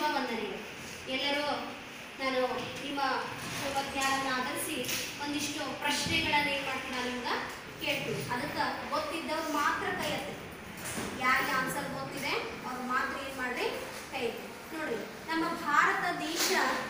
ಶುಭ ವಂದನೆಗಳು ಎಲ್ಲರೂ ನಾನು ನಿಮ್ಮ ಜ್ಞಾನವನ್ನು ಆಧರಿಸಿ ಒಂದಿಷ್ಟು ಪ್ರಶ್ನೆಗಳನ್ನು ಏನು ಮಾಡ್ತೀನಿ ನಾನು ನಿಮ್ಗೆ ಕೇಳ್ತೀನಿ ಅದಕ್ಕೆ ಗೊತ್ತಿದ್ದವ್ರು ಮಾತ್ರ ಕೈ ಎತ್ತಿ ಯಾರಿಗೆ ಆನ್ಸರ್ ಗೊತ್ತಿದೆ ಅವ್ರು ಮಾತ್ರ ಏನು ಮಾಡ್ರಿ ಕೈ ಎತ್ತಿ ನೋಡಿ ನಮ್ಮ ಭಾರತ ದೇಶ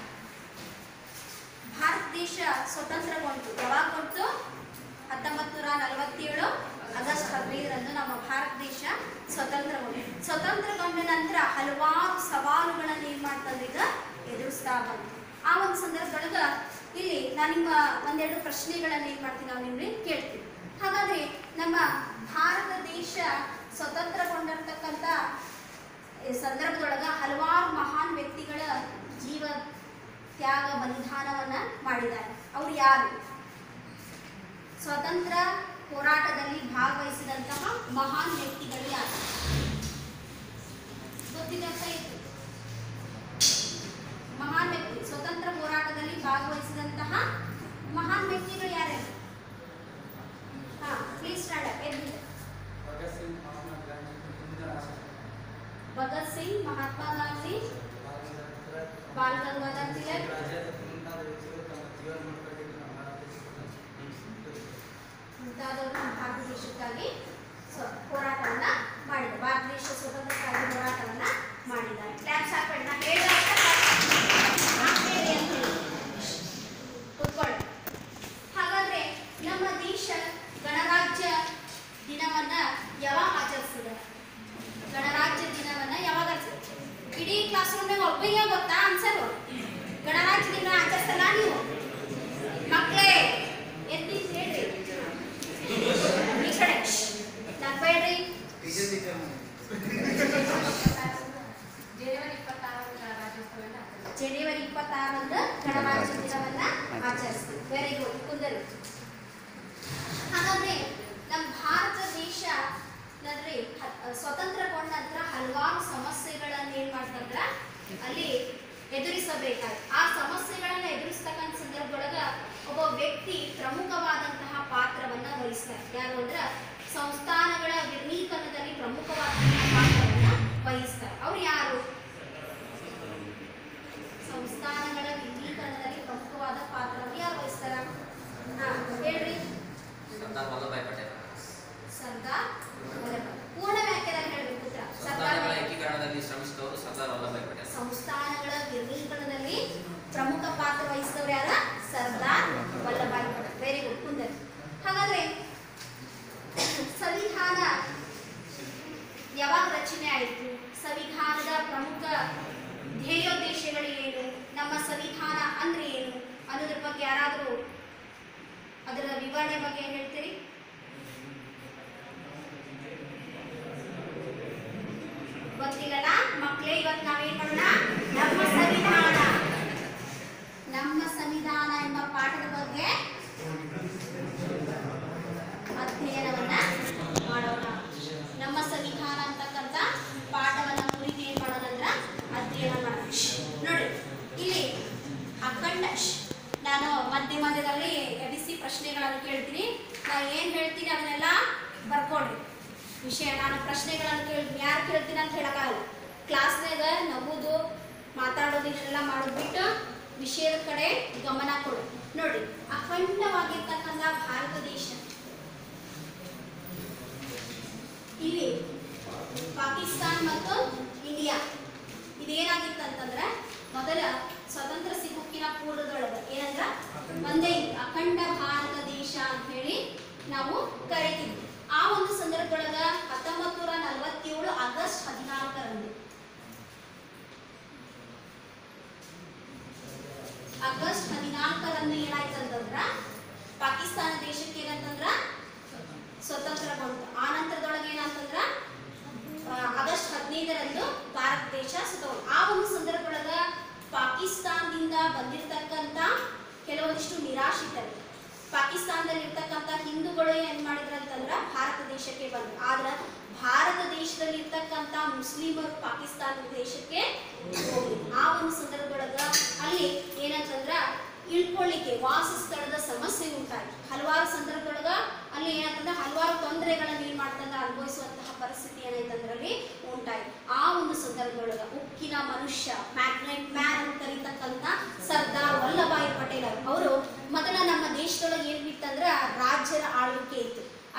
ಭಾರತ ದೇಶ ಸ್ವತಂತ್ರಗೊಂಡು ಯಾವಾಗ ಬಂತು ಹತ್ತೊಂಬತ್ತು ನೂರ ನಲವತ್ತೇಳು ಆಗಸ್ಟ್ ಹದಿನೈದರಂದು ನಮ್ಮ ಭಾರತ ದೇಶ ಸ್ವತಂತ್ರಗೊಂಡು ಸ್ವತಂತ್ರಗೊಂಡ ನಂತರ ಹಲವಾರು ಸವಾಲುಗಳನ್ನು ಏನು ಮಾಡ್ತಂದ್ರೆ ಈಗ ಎದುರಿಸ್ತಾ ಬಂತು ಆ ಒಂದು ಸಂದರ್ಭದೊಳಗ ಇಲ್ಲಿ ನಾನು ನಿಮ್ಮ ಒಂದೆರಡು ಪ್ರಶ್ನೆಗಳನ್ನು ಏನು ಮಾಡ್ತೀನಿ ನಾವು ನಿಮಗೆ ಕೇಳ್ತೀನಿ ಹಾಗಾದ್ರೆ ನಮ್ಮ ಭಾರತ ದೇಶ ಸ್ವತಂತ್ರಗೊಂಡಿರ್ತಕ್ಕಂಥ ಈ ಸಂದರ್ಭದೊಳಗ ಹಲವಾರು ಮಹಾನ್ ವ್ಯಕ್ತಿಗಳ ಜೀವ ತ್ಯಾಗ ಬಲಿದಾನವನ್ನ ಮಾಡಿದ್ದಾರೆ ಅವ್ರು ಯಾರು ಸ್ವತಂತ್ರ ಹೋರಾಟದಲ್ಲಿ ಭಾಗವಹಿಸಿದಂತಹ ಮಹಾನ್ ವ್ಯಕ್ತಿಗಳು ಯಾರು ಗೊತ್ತಿದೆ ಅಂತ ಇತ್ತು ಮಹಾನ್ ವ್ಯಕ್ತಿ ಸ್ವತಂತ್ರ ಹೋರಾಟದಲ್ಲಿ ಭಾಗವಹಿಸಿದಂತಹ ಮಹಾನ್ ವ್ಯಕ್ತಿಗಳು ಯಾರ್ಯಾರು ಹಾ ಪ್ಲೀಸ್ ಸ್ಟ್ಯಾಂಡ್ ಅಪ್ ಎದ್ದಿದೆ ಭಗತ್ ಸಿಂಗ್ ಮಹಾತ್ಮ ಗಾಂಧಿ ಬಾಲ್ ಗಂಗಾಧರ್ ತಿಲಕ್ ಮುಂತಾದವರು ನಮ್ಮ ಭಾರತ ದೇಶಕ್ಕಾಗಿ ಸ್ವ ಹೋರಾಟವನ್ನ ಮಾಡಿದ್ದಾರೆ ಭಾರತ ದೇಶ ಸ್ವತಂತ್ರಕ್ಕಾಗಿ ಹೋರಾಟವನ್ನ ಮಾಡಿದ್ದಾರೆ ಕ್ಲಾಪ್ಸ್ ಹಾಕ್ಬೇಡಿ ನಾನು ಹೇಳಿದ ಅಂತ ಹೇಳಿ ಕೂತ್ಕೊಳ್ಳಿ ಹಾಗಾದ್ರೆ ನಮ್ಮ ದೇಶ ಗಣರಾಜ್ಯ ದಿನವನ್ನ ಯಾವಾಗ ಆಚರಿಸ್ತದೆ ಗಣರಾಜ್ಯ ದಿನವನ್ನ ಯಾವಾಗ ಆಚರಿಸ್ತದೆ ಇಡೀ ಕ್ಲಾಸ್ ರೂಮ್ನಾಗ ಒಬ್ಬರಿಗೆ ಗೊತ್ತಾ ಆನ್ಸರು ಗಣರಾಜ್ಯ ದಿನ ಆಚರಿಸಲ್ಲ ನೀವು ಮಕ್ಕಳೇ ಎತ್ತಿ ಹೇಳ್ರಿ ಈ ಕಡೆ ನಗ್ಬೇಡ್ರಿ ಜನವರಿ ಇಪ್ಪತ್ತಾರರ ರಾಜ್ಯೋತ್ಸವವನ್ನು ಆಚರಿಸಲಾಗಿದೆ. ಜನವರಿ ಇಪ್ಪತ್ತಾರರಂದು ಗಣರಾಜ್ಯ ದಿನವನ್ನ ಆಚರಿಸ್ತೀವಿ ವೆರಿ ಗುಡ್ ಕುಂದರಿ ಹಾಗಾದ್ರೆ ನಮ್ಮ ಭಾರತ ದೇಶ ನೋಡ್ರಿ ಹ- ಸ್ವತಂತ್ರಗೊಂಡ ನಂತರ ಹಲವಾರು ಸಮಸ್ಯೆಗಳನ್ನ ಏನ್ ಮಾಡ್ತಂದ್ರ ಅಲ್ಲಿ ಎದುರಿಸಬೇಕಾಯ್ತು ಆ ಸಮಸ್ಯೆಗಳನ್ನ ಎದುರಿಸ್ತಕ್ಕಂಥ ಸಂದರ್ಭದೊಳಗ ಒಬ್ಬ ವ್ಯಕ್ತಿ ಪ್ರಮುಖವಾದಂತಹ ಪಾತ್ರವನ್ನ ವಹಿಸ್ತಾರೆ ಯಾರು ಅಂದ್ರ ಸಂಸ್ಥಾನಗಳ ವಿಲೀಕರಣದಲ್ಲಿ ಪ್ರಮುಖವಾದಂತಹ ಪಾತ್ರವನ್ನ ವಹಿಸ್ತಾರೆ ಅವ್ರು ಯಾರು ಸಂಸ್ಥಾನಗಳ ವಿಲೀಕರಣದಲ್ಲಿ ಪ್ರಮುಖವಾದ ಪಾತ್ರವನ್ನು ಯಾರು ವಹಿಸ್ತಾರ ಹಾ ಹೇಳ್ರಿ ಸರ್ದಾರ್ ವಲ್ಲಭಾಯ್ ಪಟೇಲ್ ಸರ್ದಾರ್ ವಲ್ಲಭಾಯ್ ಪೂರ್ಣ ವ್ಯಾಖ್ಯಾನ ಹೇಳ್ಬೇಕು ಉತ್ತರ ಸರ್ದಾರ್ ಸಂಸ್ಥಾನಗಳ ವಲ್ಲಭಾಯ್ ಏಕೀಕರಣದಲ್ಲಿ ಶ್ರಮಿಸಿದವರು ಸರ್ದಾರ್ ವಲ್ಲಭಾಯ್ ಪಟೇಲ್ ಸಂಸ್ಥಾನಗಳ ವಿಲೀಕರಣದಲ್ಲಿ ಪ್ರಮುಖ ಪಾತ್ರ ವಹಿಸಿದವರು ಯಾರ ಸರ್ದಾರ್ ವಲ್ಲಭಾಯ್ ಪಟೇಲ್ ವೆರಿ ಗುಡ್ ಕುಂದರ್ ಹಾಗಾದ್ರೆ ಸಂವಿಧಾನ ಯಾವಾಗ ರಚನೆ ಆಯಿತು ಸಂವಿಧಾನದ ಪ್ರಮುಖ ಧ್ಯೇಯೋದ್ದೇಶಗಳು ಏನು ನಮ್ಮ ಸಂವಿಧಾನ ಅಂದ್ರೆ ಏನು ಅನ್ನೋದ್ರ ಬಗ್ಗೆ ಯಾರಾದರೂ ಅದರ ವಿವರಣೆ ಬಗ್ಗೆ ಏನ್ ಹೇಳ್ತೀರಿ ಗೊತ್ತಿಲ್ಲಲ್ಲ ಮಕ್ಕಳೇ ಇವತ್ತು ನಾವೇನ್ ಮಾಡೋಣ ನಮ್ಮ ಸಂವಿಧಾನ ನಮ್ಮ ಸಂವಿಧಾನ ಎಂಬ ಪಾಠದ ಬಗ್ಗೆ ಅಧ್ಯಯನವನ್ನ ಮಾಡೋಣ ನಮ್ಮ ಸಂವಿಧಾನ ಅಂತಕ್ಕಂಥ ಪಾಠವನ್ನ ಕುರಿತು ಏನ್ ಮಾಡೋಣ ಅಂದ್ರ ಅಧ್ಯಯನ ಮಾಡೋಣ ನೋಡಿ ಇಲ್ಲಿ ಅಖಂಡ ಶ್- ನಾನು ಮಧ್ಯ ಮಧ್ಯದಲ್ಲಿ ಎಬಿಸಿ ಪ್ರಶ್ನೆಗಳನ್ನು ಕೇಳ್ತೀನಿ ನಾನು ಏನ್ ಹೇಳ್ತೀನಿ ಅದನ್ನೆಲ್ಲ ಬರ್ಕೊಡ್ರಿ ವಿಷಯ ನಾನು ಪ್ರಶ್ನೆಗಳನ್ನು ಕೇಳ್ತೀನಿ ಯಾರು ಕೇಳ್ತೀನಿ ಅಂತ ಹೇಳಕ್ಕಾಗಲ್ಲ ಕ್ಲಾಸ್ನಾಗ ನಗುದು ಮಾತಾಡೋದು ಇದನ್ನೆಲ್ಲ ಮಾಡೋದ್ಬಿಟ್ಟು ವಿಷಯದ ಕಡೆ ಗಮನ ಕೊಡು ನೋಡಿ ಅಖಂಡವಾಗಿರ್ತಕ್ಕಂಥ ಭಾರತ ದೇಶ ಇಲ್ಲಿ ಪಾಕಿಸ್ತಾನ್ ಮತ್ತು ಇಂಡಿಯಾ ಇದೇನಾಗಿತ್ತು ಅಂತಂದ್ರೆ ಮೊದಲ ಸ್ವತಂತ್ರ ಸಿಗುಕ್ಕಿನ ಪೂರ್ವದೊಳಗೆ ಏನಂದ್ರ ಒಂದೇ ಇತ್ತು, ಅಖಂಡ ಭಾರತ ದೇಶ ಅಂತ ಹೇಳಿ ನಾವು ಕರಿತೀವಿ ಆ ಒಂದು ಸಂದರ್ಭದೊಳಗ ಹತ್ತೊಂಬತ್ತು ನೂರ ನಲವತ್ತೇಳು ಆಗಸ್ಟ್ ಹದಿನಾಲ್ಕರಂದು ಆಗಸ್ಟ್ ಹದಿನಾಲ್ಕರಂದು ಏನಾಯ್ತು ಅಂತಂದ್ರ ಪಾಕಿಸ್ತಾನ ದೇಶಕ್ಕೆ ಏನಂತಂದ್ರ ಸ್ವತಂತ್ರಗೊಂಡು ಆ ನಂತರದೊಳಗೆ ಏನಂತಂದ್ರ ಆ, ಆಗಸ್ಟ್ ಹದಿನೈದರಂದು ಭಾರತ ದೇಶ ಸ್ವತಂತ್ರ ಆ ಒಂದು ಸಂದರ್ಭದೊಳಗ ಪಾಕಿಸ್ತಾನದಿಂದ ಬಂದಿರತಕ್ಕಂತ ಕೆಲವೊಂದಿಷ್ಟು ನಿರಾಶ್ರಿತರು ಪಾಕಿಸ್ತಾನದಲ್ಲಿ ಇರ್ತಕ್ಕಂಥ ಹಿಂದೂಗಳು ಏನ್ ಮಾಡಿದ್ರು ಅಂತಂದ್ರ ಭಾರತ ದೇಶಕ್ಕೆ ಬಂದ್ರು ಆದ್ರ ಭಾರತ ದೇಶದಲ್ಲಿ ಇರ್ತಕ್ಕಂಥ ಮುಸ್ಲಿಮರು ಪಾಕಿಸ್ತಾನ ದೇಶಕ್ಕೆ ಹೋಗಿ ಆ ಒಂದು ಸಂದರ್ಭದೊಳಗ ಅಲ್ಲಿ ಏನಂತಂದ್ರ ಇಳ್ಕೊಳ್ಳಿಕ್ಕೆ ವಾಸಸ್ಥಳದ ಸಮಸ್ಯೆ ಉಂಟಾಯ್ತು ಹಲವಾರು ಸಂದರ್ಭದೊಳಗ ಅಲ್ಲಿ ಏನಂತಂದ್ರೆ ಹಲವಾರು ತೊಂದರೆಗಳನ್ನ ಏನ್ ಮಾಡ್ತಂದ್ರೆ ಅನುಭವಿಸುವಂತಹ ಪರಿಸ್ಥಿತಿ ಏನಾಯ್ತಂದ್ರೆ ಅಲ್ಲಿ ಉಂಟಾಯ್ತು ಆ ಒಂದು ಸಂದರ್ಭದೊಳಗ ಉಕ್ಕಿನ ಮನುಷ್ಯ ಮ್ಯಾಕ್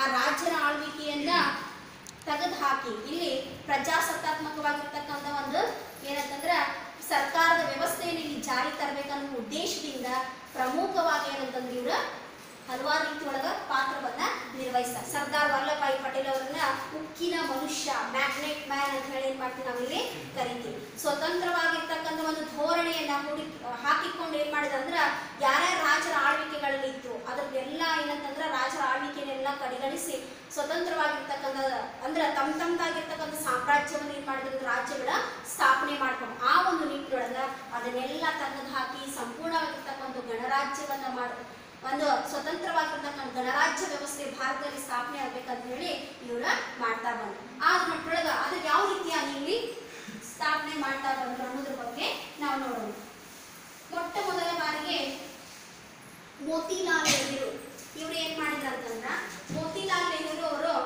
ಆ ರಾಜ್ಯರ ಆಳ್ವಿಕೆಯನ್ನ ತೆಗೆದು ಹಾಕಿ ಇಲ್ಲಿ ಪ್ರಜಾಸತ್ತಾತ್ಮಕವಾಗಿರ್ತಕ್ಕಂಥ ಒಂದು ಏನಂತಂದ್ರೆ ಸರ್ಕಾರದ ವ್ಯವಸ್ಥೆಯನ್ನು ಇಲ್ಲಿ ಜಾರಿ ತರಬೇಕನ್ನೋ ಉದ್ದೇಶದಿಂದ ಪ್ರಮುಖವಾಗಿ ಏನಂತಂದ್ರೆ ಇವ್ರು ಹಲವಾರು ರೀತಿ ಒಳಗ ಪಾತ್ರವನ್ನ ನಿರ್ವಹಿಸ್ತಾರೆ ಸರ್ದಾರ್ ವಲ್ಲಭಾಯಿ ಪಟೇಲ್ ಅವರನ್ನ ಉಕ್ಕಿನ ಮನುಷ್ಯ ಮ್ಯಾಗ್ನೆಟ್ ಮ್ಯಾನ್ ಅಂತ ಹೇಳಿ ಏನ್ ಮಾಡ್ತೀವಿ ನಾವಿಲ್ಲಿ ಕರಿತೀವಿ ಸ್ವತಂತ್ರವಾಗಿರ್ತಕ್ಕಂಥ ಒಂದು ಧೋರಣೆಯನ್ನ ಹೂಡಿ ಹಾಕಿಕೊಂಡು ಏನ್ ಮಾಡಿದ ಅಂದ್ರ ಯಾರ್ಯಾರ ರಾಜರ ಆಳ್ವಿಕೆಗಳಲ್ಲಿ ಇತ್ತು ಅದ್ರದ್ದೆಲ್ಲ ಏನಂತಂದ್ರ ರಾಜರ ಆಳ್ವಿಕೆನೆಲ್ಲ ಕಡೆಗಣಿಸಿ ಸ್ವತಂತ್ರವಾಗಿರ್ತಕ್ಕಂಥ ಅಂದ್ರೆ ತಮ್ಮ ತಮ್ಮದಾಗಿರ್ತಕ್ಕಂಥ ಸಾಮ್ರಾಜ್ಯವನ್ನು ಏನ್ ಮಾಡಿದ್ರು ರಾಜ್ಯಗಳ ಸ್ಥಾಪನೆ ಮಾಡ್ಕೊಂಡು ಆ ಒಂದು ನಿಟ್ಟಿನೊಳಗ ಅದನ್ನೆಲ್ಲ ತೆಗೆದು ಹಾಕಿ ಸಂಪೂರ್ಣವಾಗಿರ್ತಕ್ಕಂಥ ಗಣರಾಜ್ಯವನ್ನ ಮಾಡ ಒಂದು ಸ್ವತಂತ್ರವಾಗಿರ್ತಕ್ಕಂಥ ಗಣರಾಜ್ಯ ವ್ಯವಸ್ಥೆ ಭಾರತದಲ್ಲಿ ಸ್ಥಾಪನೆ ಆಗ್ಬೇಕಂತ ಹೇಳಿ ಇವ್ರ ಮಾಡ್ತಾ ಬಂದ್ರು ಆ ಮಟ್ಟೊಳಗ ಅದು ಯಾವ ರೀತಿಯಾಗಿ ಇಲ್ಲಿ ಸ್ಥಾಪನೆ ಮಾಡ್ತಾ ಬಂದ್ರು ಅನ್ನೋದ್ರ ಬಗ್ಗೆ ನಾವು ನೋಡೋಣ ಮೊಟ್ಟ ಮೊದಲ ಬಾರಿಗೆ ಮೋತಿಲಾಲ್ ನೆಹರು ಇವ್ರು ಏನ್ ಮಾಡಿದ್ರು ಅಂತಂದ್ರ ಮೋತಿಲಾಲ್ ನೆಹರು ಅವರು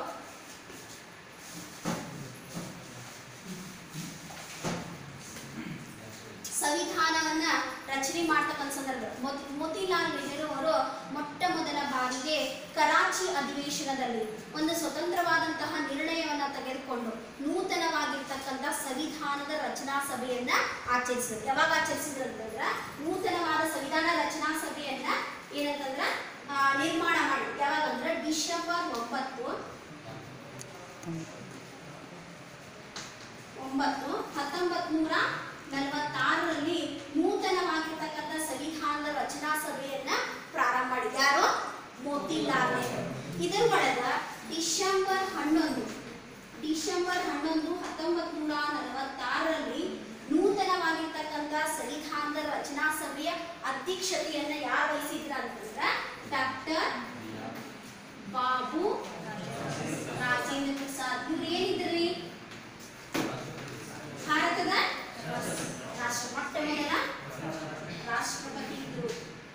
ಸಂವಿಧಾನವನ್ನ ರಚನೆ ಮಾಡ್ತಕ್ಕಂಥ ಸಂದರ್ಭ ಮೋತಿ ಮೋತಿಲಾಲ್ ನೆಹರು ಅವರು ಮೊಟ್ಟ ಮೊದಲ ಬಾರಿಗೆ ಕರಾಚಿ ಅಧಿವೇಶನದಲ್ಲಿ ಒಂದು ಸ್ವತಂತ್ರವಾದಂತಹ ನಿರ್ಣಯವನ್ನ ತೆಗೆದುಕೊಂಡು ನೂತನವಾಗಿರ್ತಕ್ಕಂಥ ಸಂವಿಧಾನದ ರಚನಾ ಸಭೆಯನ್ನ ಆಚರಿಸಿದ್ರು ಯಾವಾಗ ಆಚರಿಸಿದ್ರು ಅಂತಂದ್ರ ನೂತನವಾದ ಸಂವಿಧಾನ ರಚನಾ ಸಭೆಯನ್ನ ಏನಂತಂದ್ರ ಆ, ನಿರ್ಮಾಣ ಮಾಡಿ ಯಾವಾಗ ಅಂದ್ರೆ ಡಿಸೆಂಬರ್ ಒಂಬತ್ತು ಒಂಬತ್ತು ಹತ್ತೊಂಬತ್ ನೂರ ನಲವತ್ತಾರರಲ್ಲಿ ನೂತನವಾಗಿರ್ತಕ್ಕಂಥ ಸಂವಿಧಾನದ ರಚನಾ ಸಭೆಯನ್ನ ಪ್ರಾರಂಭ ಮಾಡಿ ಯಾರು ಮೋತಿಲಾಲ್ ನೆಹರು ಇದರ ಒಳಗ ಡಿಸೆಂಬರ್ ಹನ್ನೊಂದು ಡಿಸೆಂಬರ್ ಹನ್ನೊಂದು ಹತ್ತೊಂಬತ್ ನೂರ ನಲವತ್ತಾರರಲ್ಲಿ ನೂತನವಾಗಿರ್ತಕ್ಕಂಥ ಸಂವಿಧಾನದ ರಚನಾ ಸಭೆಯ ಅಧ್ಯಕ್ಷತೆಯನ್ನ ಯಾರು ವಹಿಸಿದ್ರ ಅಂತಂದ್ರ ಡಾಕ್ಟರ್ ಬಾಬು ರಾಜೇಂದ್ರ ಪ್ರಸಾದ್ ಇವ್ರು ಏನಿದ್ರಿ ಭಾರತದ ರಾಷ್ಟ್ರ ಮೊಟ್ಟ ಮೊದಲ ರಾಷ್ಟ್ರಪತಿ ಇದ್ರು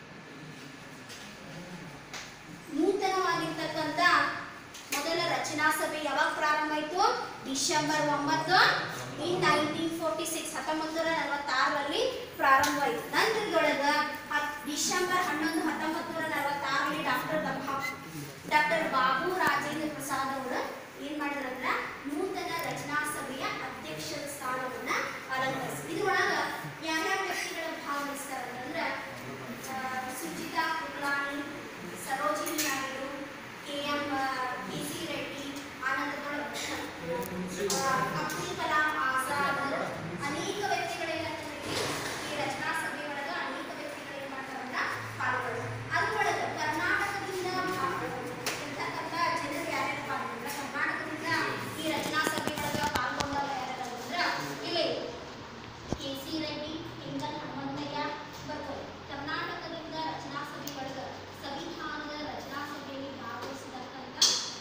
ನೂತನವಾಗಿರ್ತಕ್ಕಂಥ ಮೊದಲ ರಚನಾ ಸಭೆ ಯಾವಾಗ ಪ್ರಾರಂಭ ಆಯಿತು ಡಿಸೆಂಬರ್ ಒಂಬತ್ತು ಇನ್ ನೈನ್ಟೀನ್ ಫೋರ್ಟಿ ಸಿಕ್ಸ್ ಹತ್ತೊಂಬತ್ತು ನೂರ ನಲವತ್ತಾರರಲ್ಲಿ ಪ್ರಾರಂಭ ಆಯಿತು ನಂತರದೊಳಗ ಹತ್- ಡಿಸೆಂಬರ್ ಹನ್ನೊಂದು ಹತ್ತೊಂಬತ್ತು ನೂರ ನಲವತ್ತಾರರಲ್ಲಿ ಡಾಕ್ಟರ್ ಡಾಕ್ಟರ್ ಬಾಬು ರಾಜೇಂದ್ರ ಪ್ರಸಾದ್ ಅವರು ಏನ್ ಮಾಡಿದ್ರಂದ್ರ ನೂತನ ರಚನಾ ಸಭೆಯ ಅಧ್ಯಕ್ಷರ ಸ್ಥಾನವನ್ನ ಅಲಂಕರಿಸಿ ಇದ್ರೊಳಗ ಯಾರ್ಯಾವ ವ್ಯಕ್ತಿಗಳ ಭಾಗವಹಿಸ್ತಾರೆ ಅಂತಂದ್ರ ಆ, Suchita Kulkarni Sarojini Naidu K M K C Reddy ಆನಂದಗೊಳ ಅಬ್ದುಲ್ ಕಲಾಂ ಆಜಾದ್ ಅನೇಕ ವ್ಯಕ್ತಿಗಳೇನಂತಂದ್ರೆ ಈ ರಚನಾ ಸಭೆ ಒಳಗ ಅನೇಕ ವ್ಯಕ್ತಿಗಳು ಏನ್ ಮಾಡ್ತಾರಂದ್ರ ಪಾಲ್ಗೊಳ್ತಾರೆ ಅದ್ರೊಳಗ ಕರ್ನಾಟಕದಿಂದ ಇರ್ತಕ್ಕಂಥ ಜನರು ಯಾರ್ಯಾರು ಪಾಲ್ಗೊಂಡ್ರ ಕರ್ನಾಟಕದಿಂದ ಈ ರಚನಾ ಸಭೆ ಒಳಗ ಪಾಲ್ಗೊಂಡವ್ರು ಯಾರ್ಯಾರು ಅಂತಂದ್ರ ಇಲ್ಲಿ ಕೆ ಸಿ ರೆಡ್ಡಿ ಹಿಂಗಲ್ ಹನುಮಂತಯ್ಯ ಬರ್ತಾರೆ ಕರ್ನಾಟಕದಿಂದ ರಚನಾ ಸಭೆ ಒಳಗ ಸಂವಿಧಾನದ ರಚನಾ ಸಭೆಯಲ್ಲಿ ಭಾಗವಹಿಸಿರ್ತಕ್ಕಂಥ